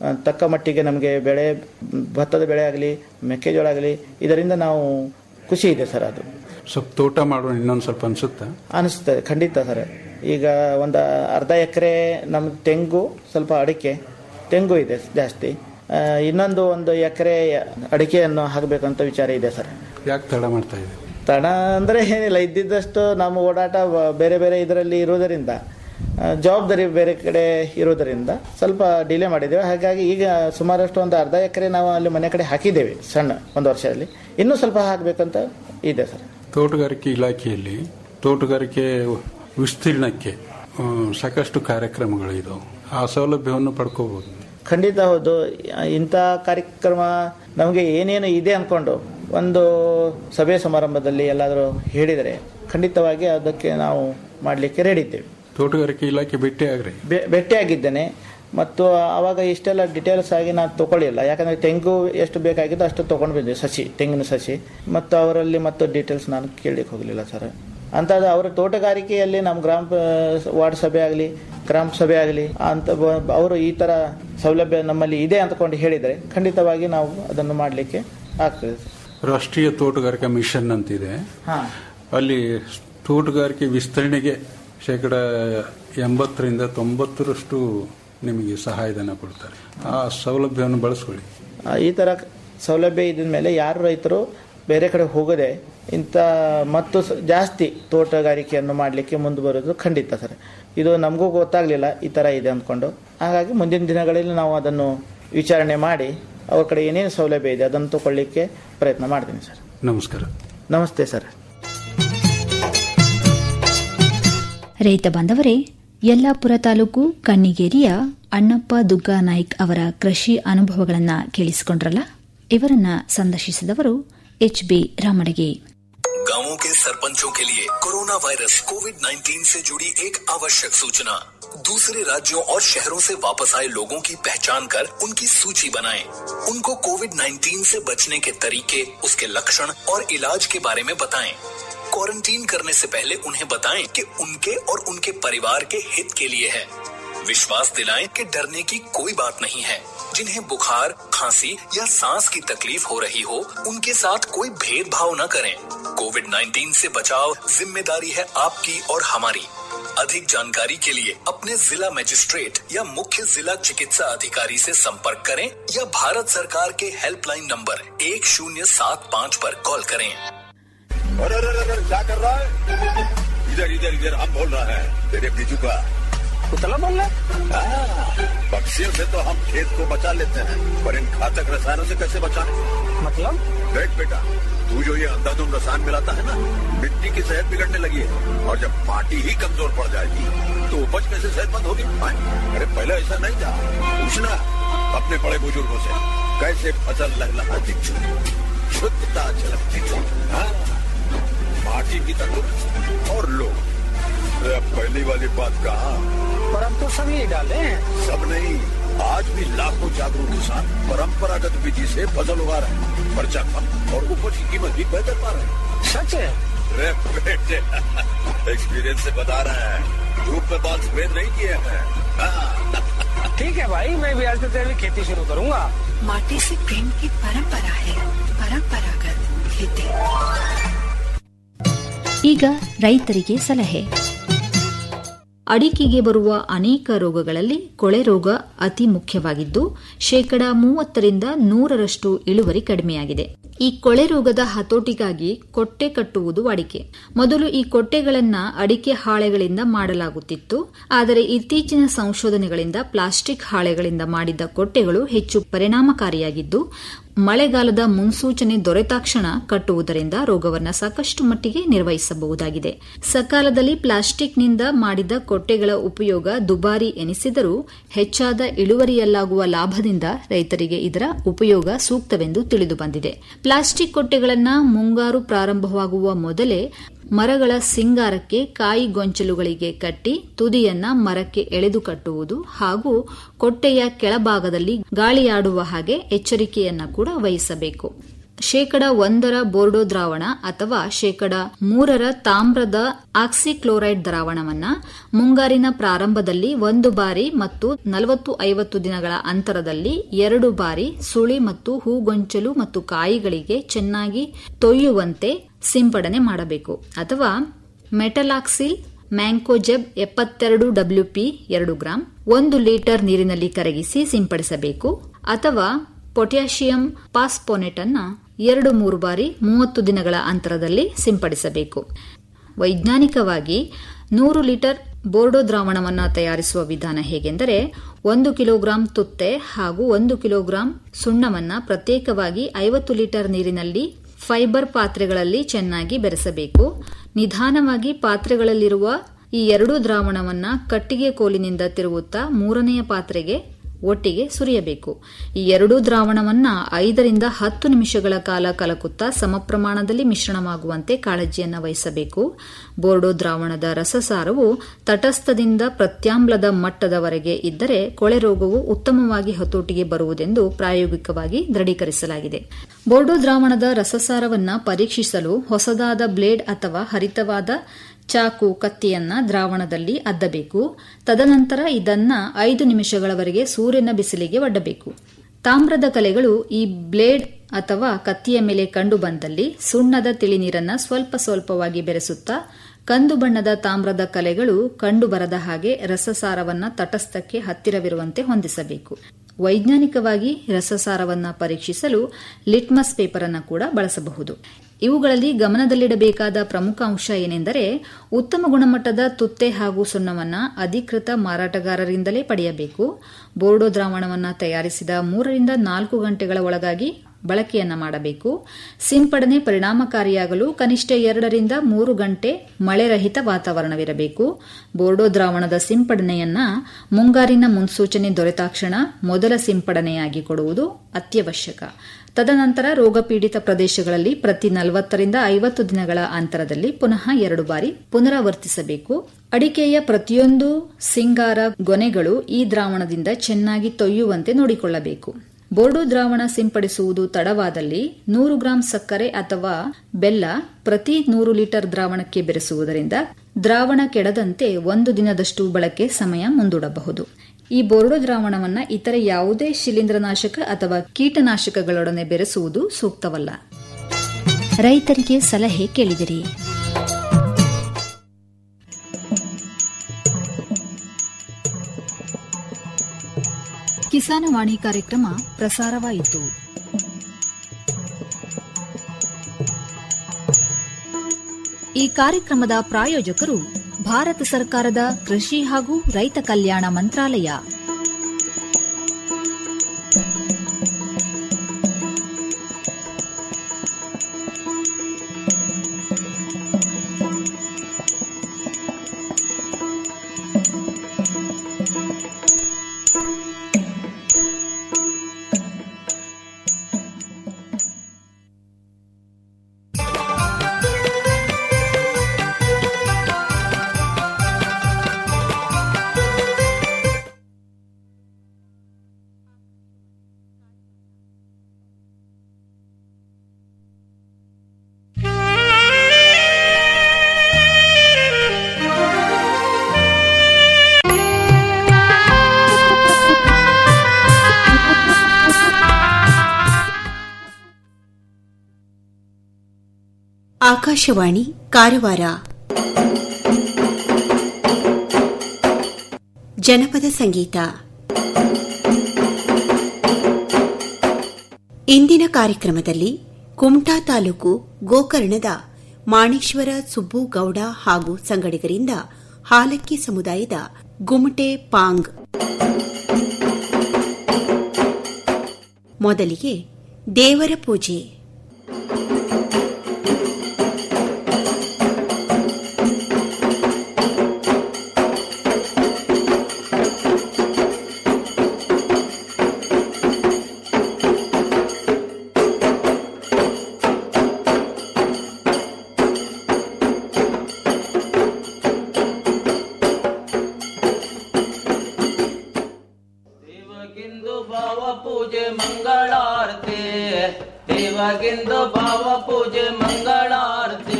ಆ, ತಕ್ಕ ಮಟ್ಟಿಗೆ ನಮಗೆ ಬೆಳೆ ಭತ್ತದ ಬೆಳೆ ಆಗಲಿ ಮೆಕ್ಕೆಜೋಳ ಆಗಲಿ ಇದರಿಂದ ನಾವು ಖುಷಿ ಇದೆ ಸರ್ ಅದು
ಸ್ವಲ್ಪ ತೋಟ ಮಾಡೋಣ ಇನ್ನೊಂದು ಸ್ವಲ್ಪ ಅನ್ಸುತ್ತಾ
ಅನಿಸ್ತದೆ ಖಂಡಿತ ಸರ್ ಈಗ ಒಂದು ಅರ್ಧ ಎಕರೆ ನಮ್ಮ ತೆಂಗು ಸ್ವಲ್ಪ ಅಡಿಕೆ ತೆಂಗು ಇದೆ ಜಾಸ್ತಿ ಆ, ಇನ್ನೊಂದು ಒಂದು ಎಕರೆ ಅಡಿಕೆಯನ್ನು ಹಾಕಬೇಕಂತ ವಿಚಾರ ಇದೆ ಸರ್
ಯಾಕೆ ತಡ ಮಾಡ್ತಾ ಇದೆ
ತಡ ಅಂದರೆ ಏನಿಲ್ಲ ಇದ್ದಿದ್ದಷ್ಟು ನಮ್ಮ ಓಡಾಟ ಬ- ಬೇರೆ ಬೇರೆ ಇದರಲ್ಲಿ ಇರೋದರಿಂದ ಆ, ಜವಾಬ್ದಾರಿ ಬೇರೆ ಕಡೆ ಇರೋದರಿಂದ ಸ್ವಲ್ಪ ಡಿಲೇ ಮಾಡಿದ್ದೇವೆ ಹಾಗಾಗಿ ಈಗ ಸುಮಾರಷ್ಟು ಒಂದು ಅರ್ಧ ಎಕರೆ ನಾವು ಅಲ್ಲಿ ಮನೆ ಕಡೆ ಹಾಕಿದ್ದೇವೆ ಸಣ್ಣ ಒಂದು ವರ್ಷದಲ್ಲಿ ಇನ್ನೂ ಸ್ವಲ್ಪ ಹಾಕಬೇಕಂತ ಇದೆ ಸರ್
ತೋಟಗಾರಿಕೆ ಇಲಾಖೆಯಲ್ಲಿ ತೋಟಗಾರಿಕೆ ವಿಸ್ತೀರ್ಣಕ್ಕೆ ಆ, ಸಾಕಷ್ಟು ಕಾರ್ಯಕ್ರಮಗಳು ಇದಾವೆ ಆ ಸೌಲಭ್ಯವನ್ನು ಪಡ್ಕೋಬಹುದು
ಖಂಡಿತ ಹೌದು ಇಂಥ ಕಾರ್ಯಕ್ರಮ ನಮಗೆ ಏನೇನು ಇದೆ ಅಂದ್ಕೊಂಡು ಒಂದು ಸಭೆ ಸಮಾರಂಭದಲ್ಲಿ ಎಲ್ಲಾದರೂ ಹೇಳಿದರೆ ಖಂಡಿತವಾಗಿ ಅದಕ್ಕೆ ನಾವು ಮಾಡಲಿಕ್ಕೆ ರೆಡಿ ಇದ್ದೇವೆ
ತೋಟಗಾರಿಕೆ ಇಲಾಖೆ ಭೇಟಿ ಆಗ್ರಿ
ಬೆ- ಭೇಟಿಯಾಗಿದ್ದೇನೆ ಮತ್ತು ಆವಾಗ ಇಷ್ಟೆಲ್ಲ ಡಿಟೇಲ್ಸ್ ಆಗಿ ನಾನು ತಗೊಳ್ಳಿಲ್ಲ ಯಾಕಂದರೆ ತೆಂಗು ಎಷ್ಟು ಬೇಕಾಗಿತ್ತು ಅಷ್ಟು ತೊಗೊಂಡು ಬಂದೆ ಸಸಿ ತೆಂಗಿನ ಸಸಿ ಮತ್ತು ಅವರಲ್ಲಿ ಮತ್ತು ಡೀಟೇಲ್ಸ್ ನಾನು ಕೇಳಲಿಕ್ಕೆ ಹೋಗಲಿಲ್ಲ ಸರ್ ಅಂಥದ್ದು ಅವರ ತೋಟಗಾರಿಕೆಯಲ್ಲಿ ನಮ್ಮ ಗ್ರಾಮ ಪ- ವಾರ್ಡ್ ಸಭೆ ಆಗಲಿ ಗ್ರಾಮ ಸಭೆ ಆಗಲಿ ಅಂತ ಬ- ಅವರು ಈ ಥರ ಸೌಲಭ್ಯ ನಮ್ಮಲ್ಲಿ ಇದೆ ಅಂತಕೊಂಡು ಹೇಳಿದರೆ ಖಂಡಿತವಾಗಿ ನಾವು ಅದನ್ನು ಮಾಡಲಿಕ್ಕೆ ಆಗ್ತದೆ
ರಾಷ್ಟ್ರೀಯ ತೋಟಗಾರಿಕಾ ಮಿಷನ್ ಅಂತಿದೆ
ಹಾಂ
ಅಲ್ಲಿ ತೋಟಗಾರಿಕೆ ವಿಸ್ತರಣೆಗೆ ಶೇಕಡ ಎಂಬತ್ತರಿಂದ ತೊಂಬತ್ತರಷ್ಟು ನಿಮಗೆ ಸಹಾಯಧನ ಕೊಡ್ತಾರೆ ಆ ಸೌಲಭ್ಯವನ್ನು ಬಳಸ್ಕೊಳ್ಳಿ
ಆ, ಈ ಥರ ಸೌಲಭ್ಯ ಇದ್ದ ಮೇಲೆ ಯಾರು ರೈತರು ಬೇರೆ ಕಡೆ ಹೋಗದೆ ಇಂಥ ಮತ್ತು ಸ- ಜಾಸ್ತಿ ತೋಟಗಾರಿಕೆಯನ್ನು ಮಾಡಲಿಕ್ಕೆ ಮುಂದೆ ಬರೋದು ಖಂಡಿತ ಸರ್ ಇದು ನಮಗೂ ಗೊತ್ತಾಗಲಿಲ್ಲ ಈ ಥರ ಇದೆ ಅಂದ್ಕೊಂಡು ಹಾಗಾಗಿ ಮುಂದಿನ ದಿನಗಳಲ್ಲಿ ನಾವು ಅದನ್ನು ವಿಚಾರಣೆ ಮಾಡಿ ಅವ್ರ ಕಡೆ ಏನೇನು ಸೌಲಭ್ಯ ಇದೆ ಅದನ್ನು ತಗೊಳ್ಳಿಕ್ಕೆ ಪ್ರಯತ್ನ ಮಾಡ್ತೀನಿ ಸರ್
ನಮಸ್ಕಾರ
ನಮಸ್ತೆ ಸರ್
ರೈತ ಬಾಂಧವರೇ ಯಲ್ಲಾಪುರ ತಾಲೂಕು ಕಣ್ಣಿಗೇರಿಯ ಅಣ್ಣಪ್ಪ ದುಗ್ಗಾ ನಾಯ್ಕ್ ಅವರ ಕೃಷಿ ಅನುಭವಗಳನ್ನ ಕೇಳಿಸಿಕೊಂಡ್ರಲ್ಲ ಇವರನ್ನ ಸಂದರ್ಶಿಸಿದವರು ಎಚ್ ಬಿ ರಾಮಡಗೆ
गांवों के सरपंचों के लिए कोरोना वायरस कोविड 19 से जुड़ी एक आवश्यक सूचना दूसरे राज्यों और शहरों से वापस आए लोगों की पहचान कर उनकी सूची बनाएं। उनको कोविड 19 से बचने के तरीके उसके लक्षण और इलाज के बारे में बताएं। क्वारंटीन करने से पहले उन्हें बताएं कि उनके और उनके परिवार के हित के लिए है विश्वास दिलाएं कि डरने की कोई बात नहीं है जिन्हें बुखार खांसी या सांस की तकलीफ हो रही हो उनके साथ कोई भेदभाव न करें कोविड 19 से बचाव जिम्मेदारी है आपकी और हमारी अधिक जानकारी के लिए अपने जिला मजिस्ट्रेट या मुख्य जिला चिकित्सा अधिकारी से संपर्क करें या भारत सरकार के हेल्पलाइन नंबर एक शून्य सात पाँच पर कॉल करें
अरे अरे अरे क्या कर रहा है इधर इधर इधर हम बोल रहा है तेरे बीजू का
कुतला बोल रहा
पक्षियों से तो हम खेत को बचा लेते हैं पर इन घातक रसायनों से कैसे बचाएं?
मतलब
देख बेटा तू जो ये अंधाधुंध रसायन मिलाता है ना मिट्टी की सेहत बिगड़ने लगी है और जब माटी ही कमजोर पड़ जाएगी तो उपज कैसे सेहतमंद होगी हाँ? अरे पहले ऐसा नहीं था पूछना अपने बड़े बुजुर्गों से कैसे फसल लहलहाती थी शुद्धता झलकती थी हाँ? माटी भी तंदुरुस्त और लोग अरे अब पहली वाली बात कहा
पर अब तो सब यही डाले हैं
सब नहीं आज भी लाखों जागरूक किसान परंपरागत विधि से फसल उगा रहे हैं खर्चा कम और उपज की कीमत भी बेहतर पा रहे हैं
सच है
अरे बेटे एक्सपीरियंस से बता रहे हैं धूप में बाल सफेद नहीं किए हैं हाँ,
ठीक है भाई मैं भी आज से तेरी खेती शुरू करूंगा
माटी से प्रेम की परंपरा है परंपरागत खेती
ಈಗ ರೈತರಿಗೆ ಸಲಹೆ ಅಡಿಕೆಗೆ ಬರುವ ಅನೇಕ ರೋಗಗಳಲ್ಲಿ ಕೊಳೆ ರೋಗ ಅತಿ ಮುಖ್ಯವಾಗಿದ್ದು ಶೇಕಡಾ ಮೂವತ್ತರಿಂದ ನೂರರಷ್ಟು ಇಳುವರಿ ಕಡಿಮೆಯಾಗಿದೆ ಈ ಕೊಳೆ ರೋಗದ ಹತೋಟಿಗಾಗಿ ಕೊಟ್ಟೆ ಕಟ್ಟುವುದು ವಾಡಿಕೆ ಮೊದಲು ಈ ಕೊಟ್ಟೆಗಳನ್ನ ಅಡಿಕೆ ಹಾಳೆಗಳಿಂದ ಮಾಡಲಾಗುತ್ತಿತ್ತು ಆದರೆ ಇತ್ತೀಚಿನ ಸಂಶೋಧನೆಗಳಿಂದ ಪ್ಲಾಸ್ಟಿಕ್ ಹಾಳೆಗಳಿಂದ ಮಾಡಿದ ಕೊಟ್ಟೆಗಳು ಹೆಚ್ಚು ಪರಿಣಾಮಕಾರಿಯಾಗಿದ್ದು ಮಳೆಗಾಲದ ಮುನ್ಸೂಚನೆ ದೊರೆತಾಕ್ಷಣ ಕಟ್ಟುವುದರಿಂದ ರೋಗವನ್ನು ಸಾಕಷ್ಟು ಮಟ್ಟಿಗೆ ನಿರ್ವಹಿಸಬಹುದಾಗಿದೆ ಸಕಾಲದಲ್ಲಿ ಪ್ಲಾಸ್ಟಿಕ್ನಿಂದ ಮಾಡಿದ ಕೊಟ್ಟೆಗಳ ಉಪಯೋಗ ದುಬಾರಿ ಎನಿಸಿದರೂ ಹೆಚ್ಚಾದ ಇಳುವರಿಯಲ್ಲಾಗುವ ಲಾಭದಿಂದ ರೈತರಿಗೆ ಇದರ ಉಪಯೋಗ ಸೂಕ್ತವೆಂದು ತಿಳಿದುಬಂದಿದೆ ಪ್ಲಾಸ್ಟಿಕ್ ಕೊಟ್ಟೆಗಳನ್ನು ಮುಂಗಾರು ಪ್ರಾರಂಭವಾಗುವ ಮೊದಲೇ ಮರಗಳ ಸಿಂಗಾರಕ್ಕೆ ಕಾಯಿ ಗೊಂಚಲುಗಳಿಗೆ ಕಟ್ಟಿ ತುದಿಯನ್ನ ಮರಕ್ಕೆ ಎಳೆದು ಕಟ್ಟುವುದು ಹಾಗೂ ಕೊಟ್ಟೆಯ ಕೆಳಭಾಗದಲ್ಲಿ ಗಾಳಿಯಾಡುವ ಹಾಗೆ ಎಚ್ಚರಿಕೆಯನ್ನ ಕೂಡ ವಹಿಸಬೇಕು ಶೇಕಡ ಒಂದರ ಬೋರ್ಡೋ ದ್ರಾವಣ ಅಥವಾ ಶೇಕಡ ಮೂರರ ತಾಮ್ರದ ಆಕ್ಸಿಕ್ಲೋರೈಡ್ ದ್ರಾವಣವನ್ನ ಮುಂಗಾರಿನ ಪ್ರಾರಂಭದಲ್ಲಿ ಒಂದು ಬಾರಿ ಮತ್ತು ನಲವತ್ತು ಐವತ್ತು ದಿನಗಳ ಅಂತರದಲ್ಲಿ ಎರಡು ಬಾರಿ ಸುಳಿ ಮತ್ತು ಹೂಗೊಂಚಲು ಮತ್ತು ಕಾಯಿಗಳಿಗೆ ಚೆನ್ನಾಗಿ ತೊಯ್ಯುವಂತೆ ಸಿಂಪಡಣೆ ಮಾಡಬೇಕು ಅಥವಾ ಮೆಟಲಾಕ್ಸಿಲ್ ಮ್ಯಾಂಕೋಜೆಬ್ ಎಪ್ಪತ್ತೆರಡು ಡಬ್ಲ್ಯೂಪಿ ಎರಡು ಗ್ರಾಂ ಒಂದು ಲೀಟರ್ ನೀರಿನಲ್ಲಿ ಕರಗಿಸಿ ಸಿಂಪಡಿಸಬೇಕು ಅಥವಾ ಪೊಟ್ಯಾಷಿಯಂ ಪಾಸ್ಪೋನೆಟ್ ಅನ್ನ ಎರಡು ಮೂರು ಬಾರಿ ಮೂವತ್ತು ದಿನಗಳ ಅಂತರದಲ್ಲಿ ಸಿಂಪಡಿಸಬೇಕು ವೈಜ್ಞಾನಿಕವಾಗಿ ನೂರು ಲೀಟರ್ ಬೋರ್ಡೋ ದ್ರಾವಣವನ್ನು ತಯಾರಿಸುವ ವಿಧಾನ ಹೇಗೆಂದರೆ ಒಂದು ಕಿಲೋಗ್ರಾಂ ತುತ್ತೆ ಹಾಗೂ ಒಂದು ಕಿಲೋಗ್ರಾಂ ಸುಣ್ಣವನ್ನ ಪ್ರತ್ಯೇಕವಾಗಿ ಐವತ್ತು ಲೀಟರ್ ನೀರಿನಲ್ಲಿ ಫೈಬರ್ ಪಾತ್ರೆಗಳಲ್ಲಿ ಚೆನ್ನಾಗಿ ಬೆರೆಸಬೇಕು ನಿಧಾನವಾಗಿ ಪಾತ್ರೆಗಳಲ್ಲಿರುವ ಈ ಎರಡೂ ದ್ರಾವಣವನ್ನ ಕಟ್ಟಿಗೆ ಕೋಲಿನಿಂದ ತಿರುಗುತ್ತಾ ಮೂರನೆಯ ಪಾತ್ರೆಗೆ ಒಟ್ಟಿಗೆ ಸುರಿಯಬೇಕು ಈ ಎರಡೂ ದ್ರಾವಣವನ್ನ ಐದರಿಂದ ಹತ್ತು ನಿಮಿಷಗಳ ಕಾಲ ಕಲಕುತ್ತಾ ಸಮ ಪ್ರಮಾಣದಲ್ಲಿ ಮಿಶ್ರಣವಾಗುವಂತೆ ಕಾಳಜಿಯನ್ನು ವಹಿಸಬೇಕು ಬೋರ್ಡೋ ದ್ರಾವಣದ ರಸಸಾರವು ತಟಸ್ಥದಿಂದ ಪ್ರತ್ಯಾಮ್ಲದ ಮಟ್ಟದವರೆಗೆ ಇದ್ದರೆ ಕೊಳೆ ರೋಗವು ಉತ್ತಮವಾಗಿ ಹತೋಟಿಗೆ ಬರುವುದೆಂದು ಪ್ರಾಯೋಗಿಕವಾಗಿ ದೃಢೀಕರಿಸಲಾಗಿದೆ ಬೋರ್ಡೋ ದ್ರಾವಣದ ರಸಸಾರವನ್ನ ಪರೀಕ್ಷಿಸಲು ಹೊಸದಾದ ಬ್ಲೇಡ್ ಅಥವಾ ಹರಿತವಾದ ಚಾಕು ಕತ್ತಿಯನ್ನ ದ್ರಾವಣದಲ್ಲಿ ಅದ್ದಬೇಕು ತದನಂತರ ಇದನ್ನ ಐದು ನಿಮಿಷಗಳವರೆಗೆ ಸೂರ್ಯನ ಬಿಸಿಲಿಗೆ ಒಡ್ಡಬೇಕು ತಾಮ್ರದ ಕಲೆಗಳು ಈ ಬ್ಲೇಡ್ ಅಥವಾ ಕತ್ತಿಯ ಮೇಲೆ ಕಂಡು ಬಂದಲ್ಲಿ ಸುಣ್ಣದ ತಿಳಿನೀರನ್ನ ಸ್ವಲ್ಪ ಸ್ವಲ್ಪವಾಗಿ ಬೆರೆಸುತ್ತಾ ಕಂದು ಬಣ್ಣದ ತಾಮ್ರದ ಕಲೆಗಳು ಕಂಡು ಬರದ ಹಾಗೆ ರಸಸಾರವನ್ನ ತಟಸ್ಥಕ್ಕೆ ಹತ್ತಿರವಿರುವಂತೆ ಹೊಂದಿಸಬೇಕು ವೈಜ್ಞಾನಿಕವಾಗಿ ರಸಸಾರವನ್ನ ಪರೀಕ್ಷಿಸಲು ಲಿಟ್ಮಸ್ ಪೇಪರ್ ಅನ್ನು ಕೂಡ ಬಳಸಬಹುದು ಇವುಗಳಲ್ಲಿ ಗಮನದಲ್ಲಿಡಬೇಕಾದ ಪ್ರಮುಖ ಅಂಶ ಏನೆಂದರೆ ಉತ್ತಮ ಗುಣಮಟ್ಟದ ತುತ್ತೆ ಹಾಗೂ ಸುಣ್ಣವನ್ನ ಅಧಿಕೃತ ಮಾರಾಟಗಾರರಿಂದಲೇ ಪಡೆಯಬೇಕು ಬೋರ್ಡೋ ದ್ರಾವಣವನ್ನು ತಯಾರಿಸಿದ ಮೂರರಿಂದ ನಾಲ್ಕು ಗಂಟೆಗಳ ಒಳಗಾಗಿ ಬಳಕೆಯನ್ನ ಮಾಡಬೇಕು ಸಿಂಪಡಣೆ ಪರಿಣಾಮಕಾರಿಯಾಗಲು ಕನಿಷ್ಠ ಎರಡರಿಂದ ಮೂರು ಗಂಟೆ ಮಳೆರಹಿತ ವಾತಾವರಣವಿರಬೇಕು ಬೋರ್ಡೋ ದ್ರಾವಣದ ಸಿಂಪಡಣೆಯನ್ನ ಮುಂಗಾರಿನ ಮುನ್ಸೂಚನೆ ದೊರೆತಾಕ್ಷಣ ಮೊದಲ ಸಿಂಪಡಣೆಯಾಗಿ ಕೊಡುವುದು ಅತ್ಯವಶ್ಯಕ ತದನಂತರ ರೋಗಪೀಡಿತ ಪ್ರದೇಶಗಳಲ್ಲಿ ಪ್ರತಿ ನಲವತ್ತರಿಂದ ಐವತ್ತು ದಿನಗಳ ಅಂತರದಲ್ಲಿ ಪುನಃ ಎರಡು ಬಾರಿ ಪುನರಾವರ್ತಿಸಬೇಕು ಅಡಿಕೆಯ ಪ್ರತಿಯೊಂದು ಸಿಂಗಾರ ಗೊನೆಗಳು ಈ ದ್ರಾವಣದಿಂದ ಚೆನ್ನಾಗಿ ತೊಯ್ಯುವಂತೆ ನೋಡಿಕೊಳ್ಳಬೇಕು ಬೋರ್ಡೋ ದ್ರಾವಣ ಸಿಂಪಡಿಸುವುದು ತಡವಾದಲ್ಲಿ ನೂರು ಗ್ರಾಂ ಸಕ್ಕರೆ ಅಥವಾ ಬೆಲ್ಲ ಪ್ರತಿ ನೂರು ಲೀಟರ್ ದ್ರಾವಣಕ್ಕೆ ಬೆರೆಸುವುದರಿಂದ ದ್ರಾವಣ ಕೆಡದಂತೆ ಒಂದು ದಿನದಷ್ಟು ಬಳಕೆ ಸಮಯ ಮುಂದೂಡಬಹುದು ಈ ಬೋರ್ಡೋ ದ್ರಾವಣವನ್ನ ಇತರ ಯಾವುದೇ ಶಿಲೀಂಧ್ರನಾಶಕ ಅಥವಾ ಕೀಟನಾಶಕಗಳೊಡನೆ ಬೆರೆಸುವುದು ಸೂಕ್ತವಲ್ಲ ರೈತರಿಗೆ ಸಲಹೆ ಕೇಳಿದಿರಿ ಕಿಸಾನವಾಣಿ ಕಾರ್ಯಕ್ರಮ ಪ್ರಸಾರವಾಯಿತು ಈ ಕಾರ್ಯಕ್ರಮದ ಪ್ರಾಯೋಜಕರು ಭಾರತ ಸರ್ಕಾರದ ಕೃಷಿ ಹಾಗೂ ರೈತ ಕಲ್ಯಾಣ ಮಂತ್ರಾಲಯ
ಆಕಾಶವಾಣಿ ಕಾರವಾರ ಜನಪದ ಸಂಗೀತ ಇಂದಿನ ಕಾರ್ಯಕ್ರಮದಲ್ಲಿ ಕುಮಟಾ ತಾಲೂಕು ಗೋಕರ್ಣದ ಮಾಣೇಶ್ವರ ಸುಬ್ಬು ಗೌಡ ಹಾಗೂ ಸಂಗಡಿಗರಿಂದ ಹಾಲಕ್ಕಿ ಸಮುದಾಯದ ಗುಮಟೆ ಪಾಂಗ್ ಮೊದಲಿಗೆ ದೇವರ ಪೂಜೆ
ದೇವಗಿಂದು ಭಾವ ಪೂಜೆ ಮಂಗಳಾರತಿ ದೇವಗಿಂದು ಭಾವ ಪೂಜೆ ಮಂಗಳಾರತಿ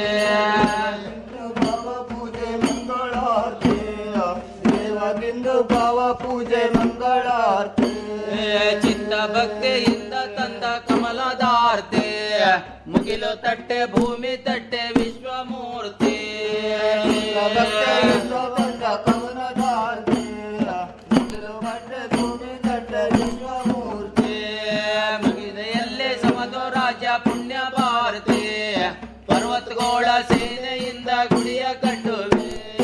ದೇವಗಿಂದು ಭಾವ ಪೂಜೆ ಮಂಗಳಾರತಿ
ಚಿತ್ತ ಭಕ್ತಿಯಿಂದ ತಂದ ಕಮಲದಾರ್ತಿ ಮುಗಿಲು ತಟ್ಟೆ ಭೂಮಿ ತಟ್ಟೆ ವಿಶ್ವಮೂರ್ತಿ
ಭಕ್ತಿಯಿಂದ ಬಂದ ಕಮಲದಾರ್ತಿ ಮುಗಿಲು ಬಟ್ಟೆ ಭೂಮಿ ತಟ್ಟೆ ವಿಶ್ವಮೂರ್ತಿ
ಮುಗಿದೆಯಲ್ಲೇ ಸಮದು ರಾಜ ಪುಣ್ಯ ಭಾರತಿ ಪರ್ವತಗೋಳ ಸೇನೆಯಿಂದ ಗುಡಿಯ ಕಟ್ಟುವೆ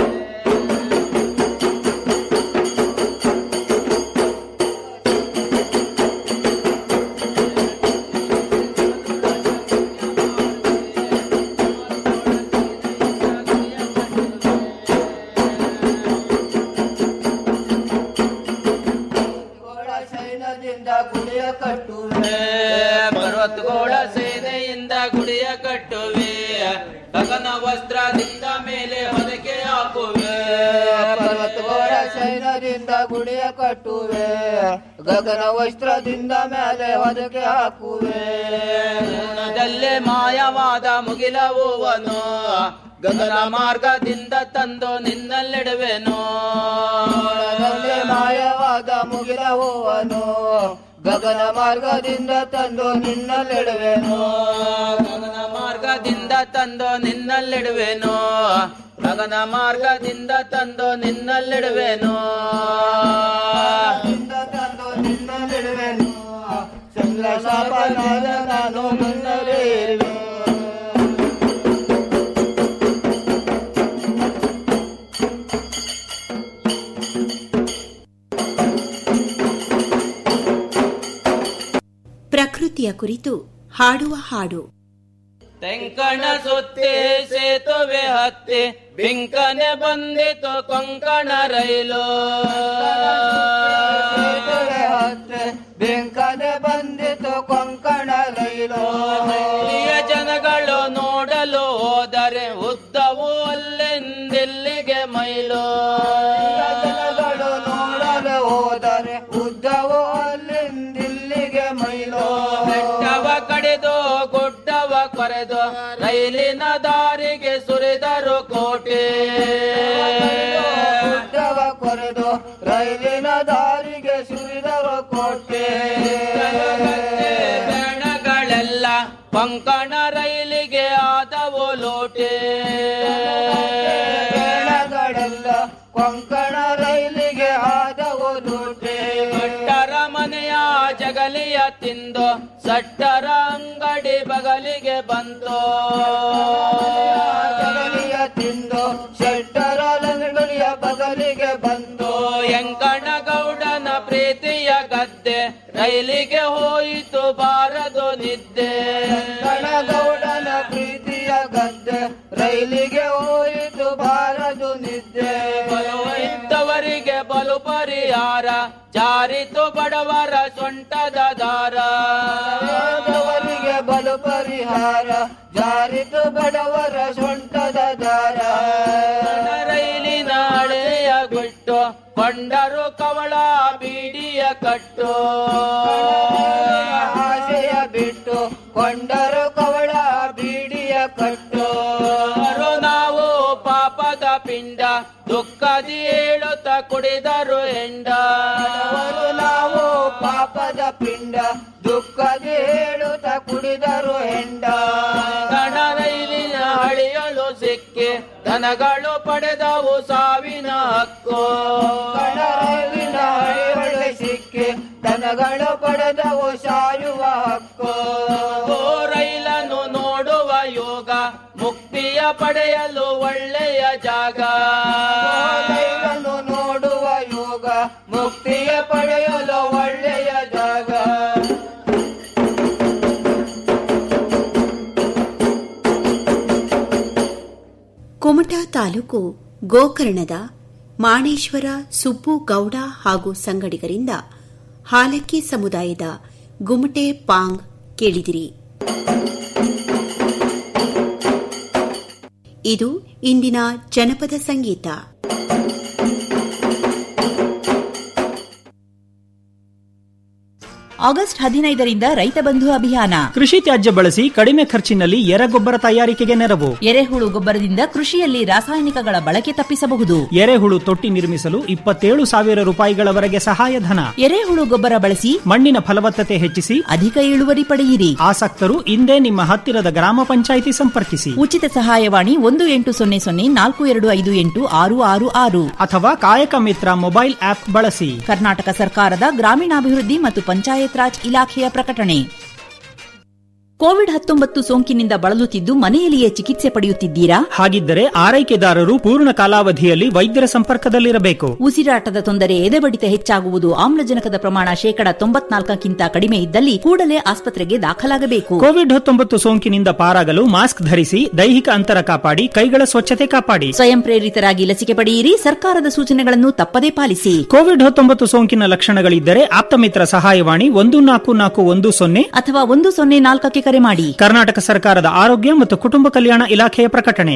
ಗೋಳ ಸೈನ್ಯದಿಂದ ಗುಡಿಯ ಕಟ್ಟುವೆ
ಪರ್ವತಗೋಳ ಸೇನೆಯಿಂದ ಗುಡಿಯ ಕಟ್ಟುವೆ ಗಗನ ವಸ್ತ್ರದಿಂದ ಮೇಲೆ ಹೊರಗೆ ಹಾಕುವೆ
ಪರ್ವತಗೋಳ ಸೈನ್ಯದಿಂದ ಗುಡಿಯ ಕಟ್ಟುವೆ ಗಗನ ವಸ್ತ್ರದಿಂದ ಮೇಲೆ ಹೊದಕೆ ಹಾಕುವೆ
ದಲ್ಲೇ ಮಾಯವಾದ ಮುಗಿಲ ಹೂವನು ಗಗನ ಮಾರ್ಗದಿಂದ ತಂದು ನಿನ್ನಲ್ಲಿಡುವೆನು
ನಲ್ಲಿ ಮಾಯವಾದ ಮುಗಿಲ ಹೂವನು ಗಗನ ಮಾರ್ಗದಿಂದ ತಂದು ನಿನ್ನಲ್ಲಿಡುವೆನು
ಗಗನ ಮಾರ್ಗದಿಂದ ತಂದು ನಿನ್ನಲ್ಲಿಡುವೆನು ಗಗನ ಮಾರ್ಗದಿಂದ ತಂದು ನಿನ್ನಲ್ಲಿಡುವೆನು
ತಂದು ನಿನ್ನಲ್ಲಿಡುವೆನು ಚಂದ್ರ ಶಾಪನಾದ ನಾನು ಮುನ್ನಲೇ ಇರುವೆ
ಪ್ರಕೃತಿಯ ಕುರಿತು ಹಾಡುವ ಹಾಡು
ತೆಂಕಣ ಸುತ್ತಿ ಸೇತುವೆ ಹತ್ತಿ ಬಿಂಕನೆ ಬಂದಿತು ಕೊಂಕಣ ರೈಲು
ಸೇತುವೆ ಹತ್ತೆ ಬೆಂಕನೆ ಬಂದಿತು ಕೊಂಕಣ ರೈಲು
ಇಲ್ಲಿಯ ಜನಗಳು ನೋಡಲು ಹೋದರೆ ಉದ್ದವು ಅಲ್ಲೆಂದಿಲ್ಲಿಗೆ ಮೈಲು
ಜನಗಳು ನೋಡಲು ಹೋದರೆ ಉದ್ದವು ಅಲ್ಲಿಂದಿಲ್ಲಿಗೆ ಮೈಲು
ಬೆಟ್ಟವ ಕಡಿದು ಗುಡ್ಡವ ಕೊರೆದು ರೈಲಿನ ದಾರಿಗೆ ಸುರಿದರು ಕೋಟೆ
ಗುಡ್ಡವ ಕೊರೆದು ರೈಲಿನ ದಾರಿಗೆ ಸುರಿದರು ಕೋಟೆ
ಬೆಣಗಳೆಲ್ಲ ಕೊಂಕಣ ರೈಲಿಗೆ ಆದವು ಲೋಟೆ
ಬೆಳಗಳೆಲ್ಲ ಕೊಂಕಣ ರೈಲಿಗೆ ಆದವು ಲೂಟೆ
ಭಟ್ಟರ ಮನೆಯ ಜಗಲಿಯ ತಿಂದು ಸಟ್ಟರ ಅಂಗಡಿ ಬಗಲಿಗೆ ಬಂತು
ಜಗಲಿಯ ತಿಂದು ಶೆಟ್ಟರ ಅಂಗಡಿಯ ಬಗಲಿಗೆ ಬಂದು
ಎಂಕಣ ಗೌಡನ ಪ್ರೀತಿಯ ಗದ್ದೆ ರೈಲಿಗೆ ಹೋಯಿತು ಬಾರದು ನಿದ್ದೆ
ಕಣಗೌಡನ ಪ್ರೀತಿಯ ಗದ್ದೆ ರೈಲಿಗೆ ಹೋಯಿತು ಬಾರದು ನಿದ್ದೆ
ಇದ್ದವರಿಗೆ ಬಲು ಪರಿಹಾರ ಜಾರಿತು ಬಡವರ ಸೊಂಟದ ದಾರ
ಬಡವರಿಗೆ ಬಲು ಪರಿಹಾರ ಜಾರಿತು ಬಡವರ ಸೊಂಟದ ದಾರ
ರೈಲಿನ ಹಳೆಯ ಗುಟ್ಟು ಕೊಂಡರು ಕವಳ ಬೀಡಿಯ ಕಟ್ಟು
ಆಸೆಯ ಬಿಟ್ಟು ಕೊಂಡರು ಕವಳ ಬೀಡಿಯ ಕಟ್ಟು
ಅವರು ನಾವು ಪಾಪದ ಪಿಂಡ ದುಃಖದಿ ಹೇಳುತ್ತ ಕುಡಿದರು ಹೆಂಡ
ಅವರು ನಾವು ಪಾಪದ ಪಿಂಡ ದುಃಖದಿ ಹೇಳುತ್ತ ಕುಡಿದರು ಹೆಂಡ
ಗಣ ರೈಲಿನ ಹಳಿಯಲು ಸಿಕ್ಕಿ ದನಗಳು ಪಡೆದವು ಸಾವಿನ ಹಕ್ಕು
ಕಣರವಿನ ಹಳಿಯೊಳಗೆ ಸಿಕ್ಕಿ ದನಗಳು ಪಡೆದವು ಸಾಯುವ ಹಕ್ಕು
ಓ ರೈಲನ್ನು ನೋಡುವ ಯೋಗ ಮುಕ್ತಿಯ ಪಡೆಯಲು ಒಳ್ಳೆಯ ಜಾಗ
ರೈಲನ್ನು ನೋಡುವ ಯೋಗ ಮುಕ್ತಿಯ ಪಡೆಯಲು ಒಳ್ಳೆಯ ಜಾಗ
ಕುಮಟಾ ತಾಲೂಕು ಗೋಕರ್ಣದ ಮಾಣೇಶ್ವರ ಸುಬ್ಬು ಗೌಡ ಹಾಗೂ ಸಂಗಡಿಗರಿಂದ ಹಾಲಕ್ಕಿ ಸಮುದಾಯದ ಗುಮಟೆ ಪಾಂಗ್ ಕೇಳಿದಿರಿ ಇದು ಇಂದಿನ ಜನಪದ ಸಂಗೀತ
ಆಗಸ್ಟ್ ಹದಿನೈದರಿಂದ ರೈತ ಬಂಧು ಅಭಿಯಾನ
ಕೃಷಿ ತ್ಯಾಜ್ಯ ಬಳಸಿ ಕಡಿಮೆ ಖರ್ಚಿನಲ್ಲಿ ಎರೆಗೊಬ್ಬರ ತಯಾರಿಕೆಗೆ ನೆರವು
ಎರೆಹುಳು ಗೊಬ್ಬರದಿಂದ ಕೃಷಿಯಲ್ಲಿ ರಾಸಾಯನಿಕಗಳ ಬಳಕೆ ತಪ್ಪಿಸಬಹುದು
ಎರೆಹುಳು ತೊಟ್ಟಿ ನಿರ್ಮಿಸಲು ಇಪ್ಪತ್ತೇಳು ಸಾವಿರ ರೂಪಾಯಿಗಳವರೆಗೆ ಸಹಾಯಧನ
ಎರೆಹುಳು ಗೊಬ್ಬರ ಬಳಸಿ
ಮಣ್ಣಿನ ಫಲವತ್ತತೆ ಹೆಚ್ಚಿಸಿ
ಅಧಿಕ ಇಳುವರಿ ಪಡೆಯಿರಿ
ಆಸಕ್ತರು ಇಂದೇ ನಿಮ್ಮ ಹತ್ತಿರದ ಗ್ರಾಮ ಪಂಚಾಯಿತಿ ಸಂಪರ್ಕಿಸಿ
ಉಚಿತ ಸಹಾಯವಾಣಿ ಒಂದು ಎಂಟು ಸೊನ್ನೆ ಸೊನ್ನೆ ನಾಲ್ಕು ಎರಡು ಐದು ಎಂಟು ಆರು ಆರು ಆರು
ಅಥವಾ ಕಾಯಕ ಮಿತ್ರ ಮೊಬೈಲ್ ಆಪ್ ಬಳಸಿ
ಕರ್ನಾಟಕ ಸರ್ಕಾರದ ಗ್ರಾಮೀಣಾಭಿವೃದ್ಧಿ ಮತ್ತು ಪಂಚಾಯತ್ ರಾಜ್ ಇಲಾಖೆಯ ಪ್ರಕಟಣೆ ಕೋವಿಡ್ ಹತ್ತೊಂಬತ್ತು ಸೋಂಕಿನಿಂದ ಬಳಲುತ್ತಿದ್ದು ಮನೆಯಲ್ಲಿಯೇ ಚಿಕಿತ್ಸೆ ಪಡೆಯುತ್ತಿದ್ದೀರಾ
ಹಾಗಿದ್ದರೆ ಆರೈಕೆದಾರರು ಪೂರ್ಣ ಕಾಲಾವಧಿಯಲ್ಲಿ ವೈದ್ಯರ ಸಂಪರ್ಕದಲ್ಲಿರಬೇಕು
ಉಸಿರಾಟದ ತೊಂದರೆ ಎದೆಬಡಿತ ಹೆಚ್ಚಾಗುವುದು ಆಮ್ಲಜನಕದ ಪ್ರಮಾಣ ಶೇಕಡ ತೊಂಬತ್ನಾಲ್ಕಕ್ಕಿಂತ ಕಡಿಮೆ ಇದ್ದಲ್ಲಿ ಕೂಡಲೇ ಆಸ್ಪತ್ರೆಗೆ ದಾಖಲಾಗಬೇಕು
ಕೋವಿಡ್ ಹತ್ತೊಂಬತ್ತು ಸೋಂಕಿನಿಂದ ಪಾರಾಗಲು ಮಾಸ್ಕ್ ಧರಿಸಿ ದೈಹಿಕ ಅಂತರ ಕಾಪಾಡಿ ಕೈಗಳ ಸ್ವಚ್ಛತೆ ಕಾಪಾಡಿ
ಸ್ವಯಂ ಪ್ರೇರಿತರಾಗಿ ಲಸಿಕೆ ಪಡೆಯಿರಿ ಸರ್ಕಾರದ ಸೂಚನೆಗಳನ್ನು ತಪ್ಪದೇ ಪಾಲಿಸಿ
ಕೋವಿಡ್ ಹತ್ತೊಂಬತ್ತು ಸೋಂಕಿನ ಲಕ್ಷಣಗಳಿದ್ದರೆ ಆಪ್ತಮಿತ್ರ ಸಹಾಯವಾಣಿ ಒಂದು ನಾಲ್ಕು ನಾಲ್ಕು ಒಂದು ಸೊನ್ನೆ
ಅಥವಾ ಒಂದು ಸೊನ್ನೆ ನಾಲ್ಕಕ್ಕೆ ಕರೆ ಮಾಡಿ
ಕರ್ನಾಟಕ ಸರ್ಕಾರದ ಆರೋಗ್ಯ ಮತ್ತು ಕುಟುಂಬ ಕಲ್ಯಾಣ ಇಲಾಖೆಯ ಪ್ರಕಟಣೆ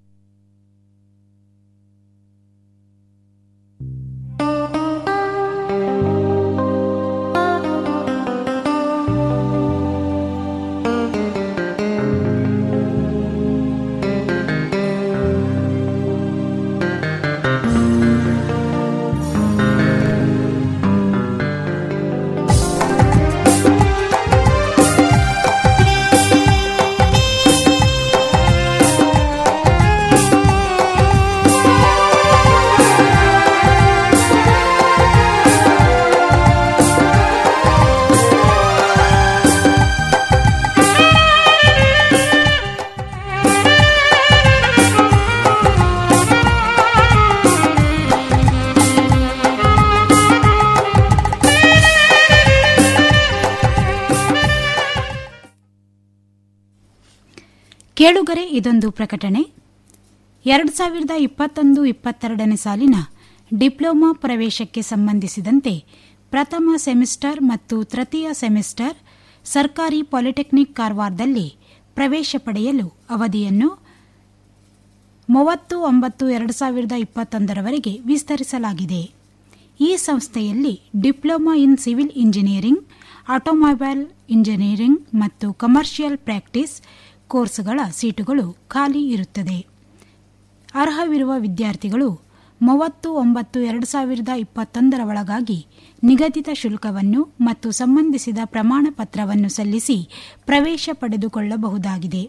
ಕೇಳುಗರೆ ಇದೊಂದು ಪ್ರಕಟಣೆ ಎರಡು ಸಾವಿರದ ಇಪ್ಪತ್ತೊಂದು ಇಪ್ಪತ್ತೆರಡನೇ ಸಾಲಿನ ಡಿಪ್ಲೊಮಾ ಪ್ರವೇಶಕ್ಕೆ ಸಂಬಂಧಿಸಿದಂತೆ ಪ್ರಥಮ ಸೆಮಿಸ್ಟರ್ ಮತ್ತು ತೃತೀಯ ಸೆಮಿಸ್ಟರ್ ಸರ್ಕಾರಿ ಪಾಲಿಟೆಕ್ನಿಕ್ ಕಾರವಾರದಲ್ಲಿ ಪ್ರವೇಶ ಪಡೆಯಲು ಅವಧಿಯನ್ನು ಮೂವತ್ತು ಒಂಬತ್ತು ಎರಡು ಸಾವಿರದ ಇಪ್ಪತ್ತೊಂದರವರೆಗೆ ವಿಸ್ತರಿಸಲಾಗಿದೆ ಈ ಸಂಸ್ಥೆಯಲ್ಲಿ diploma in civil engineering automobile engineering ಮತ್ತು ಕಮರ್ಷಿಯಲ್ ಪ್ರಾಕ್ಟೀಸ್ ಕೋರ್ಸ್ಗಳ ಸೀಟುಗಳು ಖಾಲಿ ಇರುತ್ತದೆ ಅರ್ಹವಿರುವ ವಿದ್ಯಾರ್ಥಿಗಳು ಮೂವತ್ತು ಒಂಬತ್ತು ಎರಡು ಸಾವಿರದ ಇಪ್ಪತ್ತೊಂದರ ಒಳಗಾಗಿ ನಿಗದಿತ ಶುಲ್ಕವನ್ನು ಮತ್ತು ಸಂಬಂಧಿಸಿದ ಪ್ರಮಾಣ ಪತ್ರವನ್ನು ಸಲ್ಲಿಸಿ ಪ್ರವೇಶ ಪಡೆದುಕೊಳ್ಳಬಹುದಾಗಿದೆ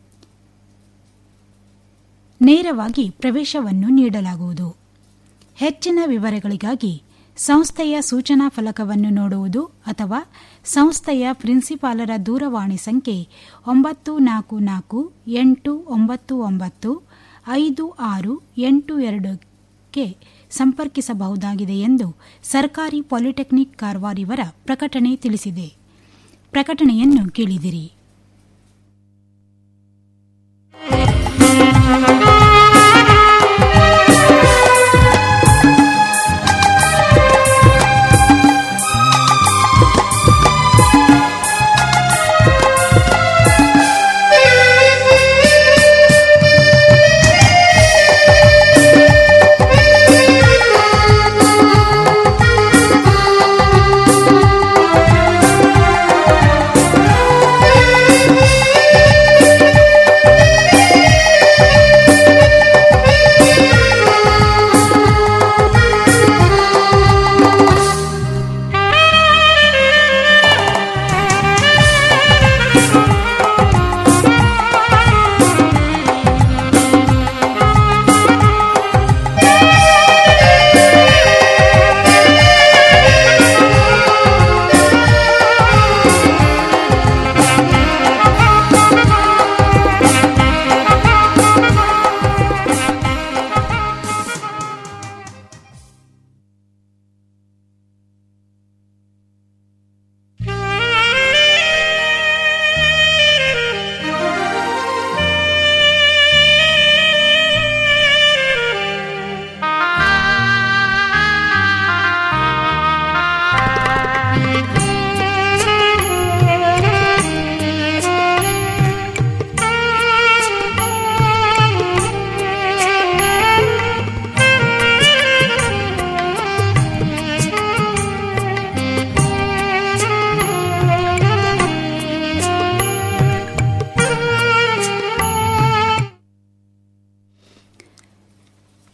ನೇರವಾಗಿ ಪ್ರವೇಶವನ್ನು ನೀಡಲಾಗುವುದು ಹೆಚ್ಚಿನ ವಿವರಗಳಿಗಾಗಿ ಸಂಸ್ಥೆಯ ಸೂಚನಾ ಫಲಕವನ್ನು ನೋಡುವುದು ಅಥವಾ ಸಂಸ್ಥೆಯ ಪ್ರಿನ್ಸಿಪಾಲರ ದೂರವಾಣಿ ಸಂಖ್ಯೆ ಒಂಬತ್ತು ನಾಲ್ಕು ನಾಲ್ಕು ಎಂಟು ಒಂಬತ್ತು ಒಂಬತ್ತು ಐದು ಆರು ಎಂಟು ಎರಡಕ್ಕೆ ಸಂಪರ್ಕಿಸಬಹುದಾಗಿದೆ ಎಂದು ಸರ್ಕಾರಿ ಪಾಲಿಟೆಕ್ನಿಕ್ ಕಾರವಾರ ಇವರ ಪ್ರಕಟಣೆ ತಿಳಿಸಿದೆ ಪ್ರಕಟಣೆಯನ್ನು ಕೇಳಿದಿರಿ
Thank you.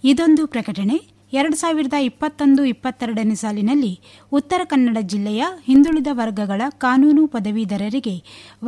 ಇದೊಂದು ಪ್ರಕಟಣೆ ಎರಡು ಸಾವಿರದ ಇಪ್ಪತ್ತೊಂದು ಇಪ್ಪತ್ತೆರಡನೇ ಸಾಲಿನಲ್ಲಿ ಉತ್ತರ ಕನ್ನಡ ಜಿಲ್ಲೆಯ ಹಿಂದುಳಿದ ವರ್ಗಗಳ ಕಾನೂನು ಪದವೀಧರರಿಗೆ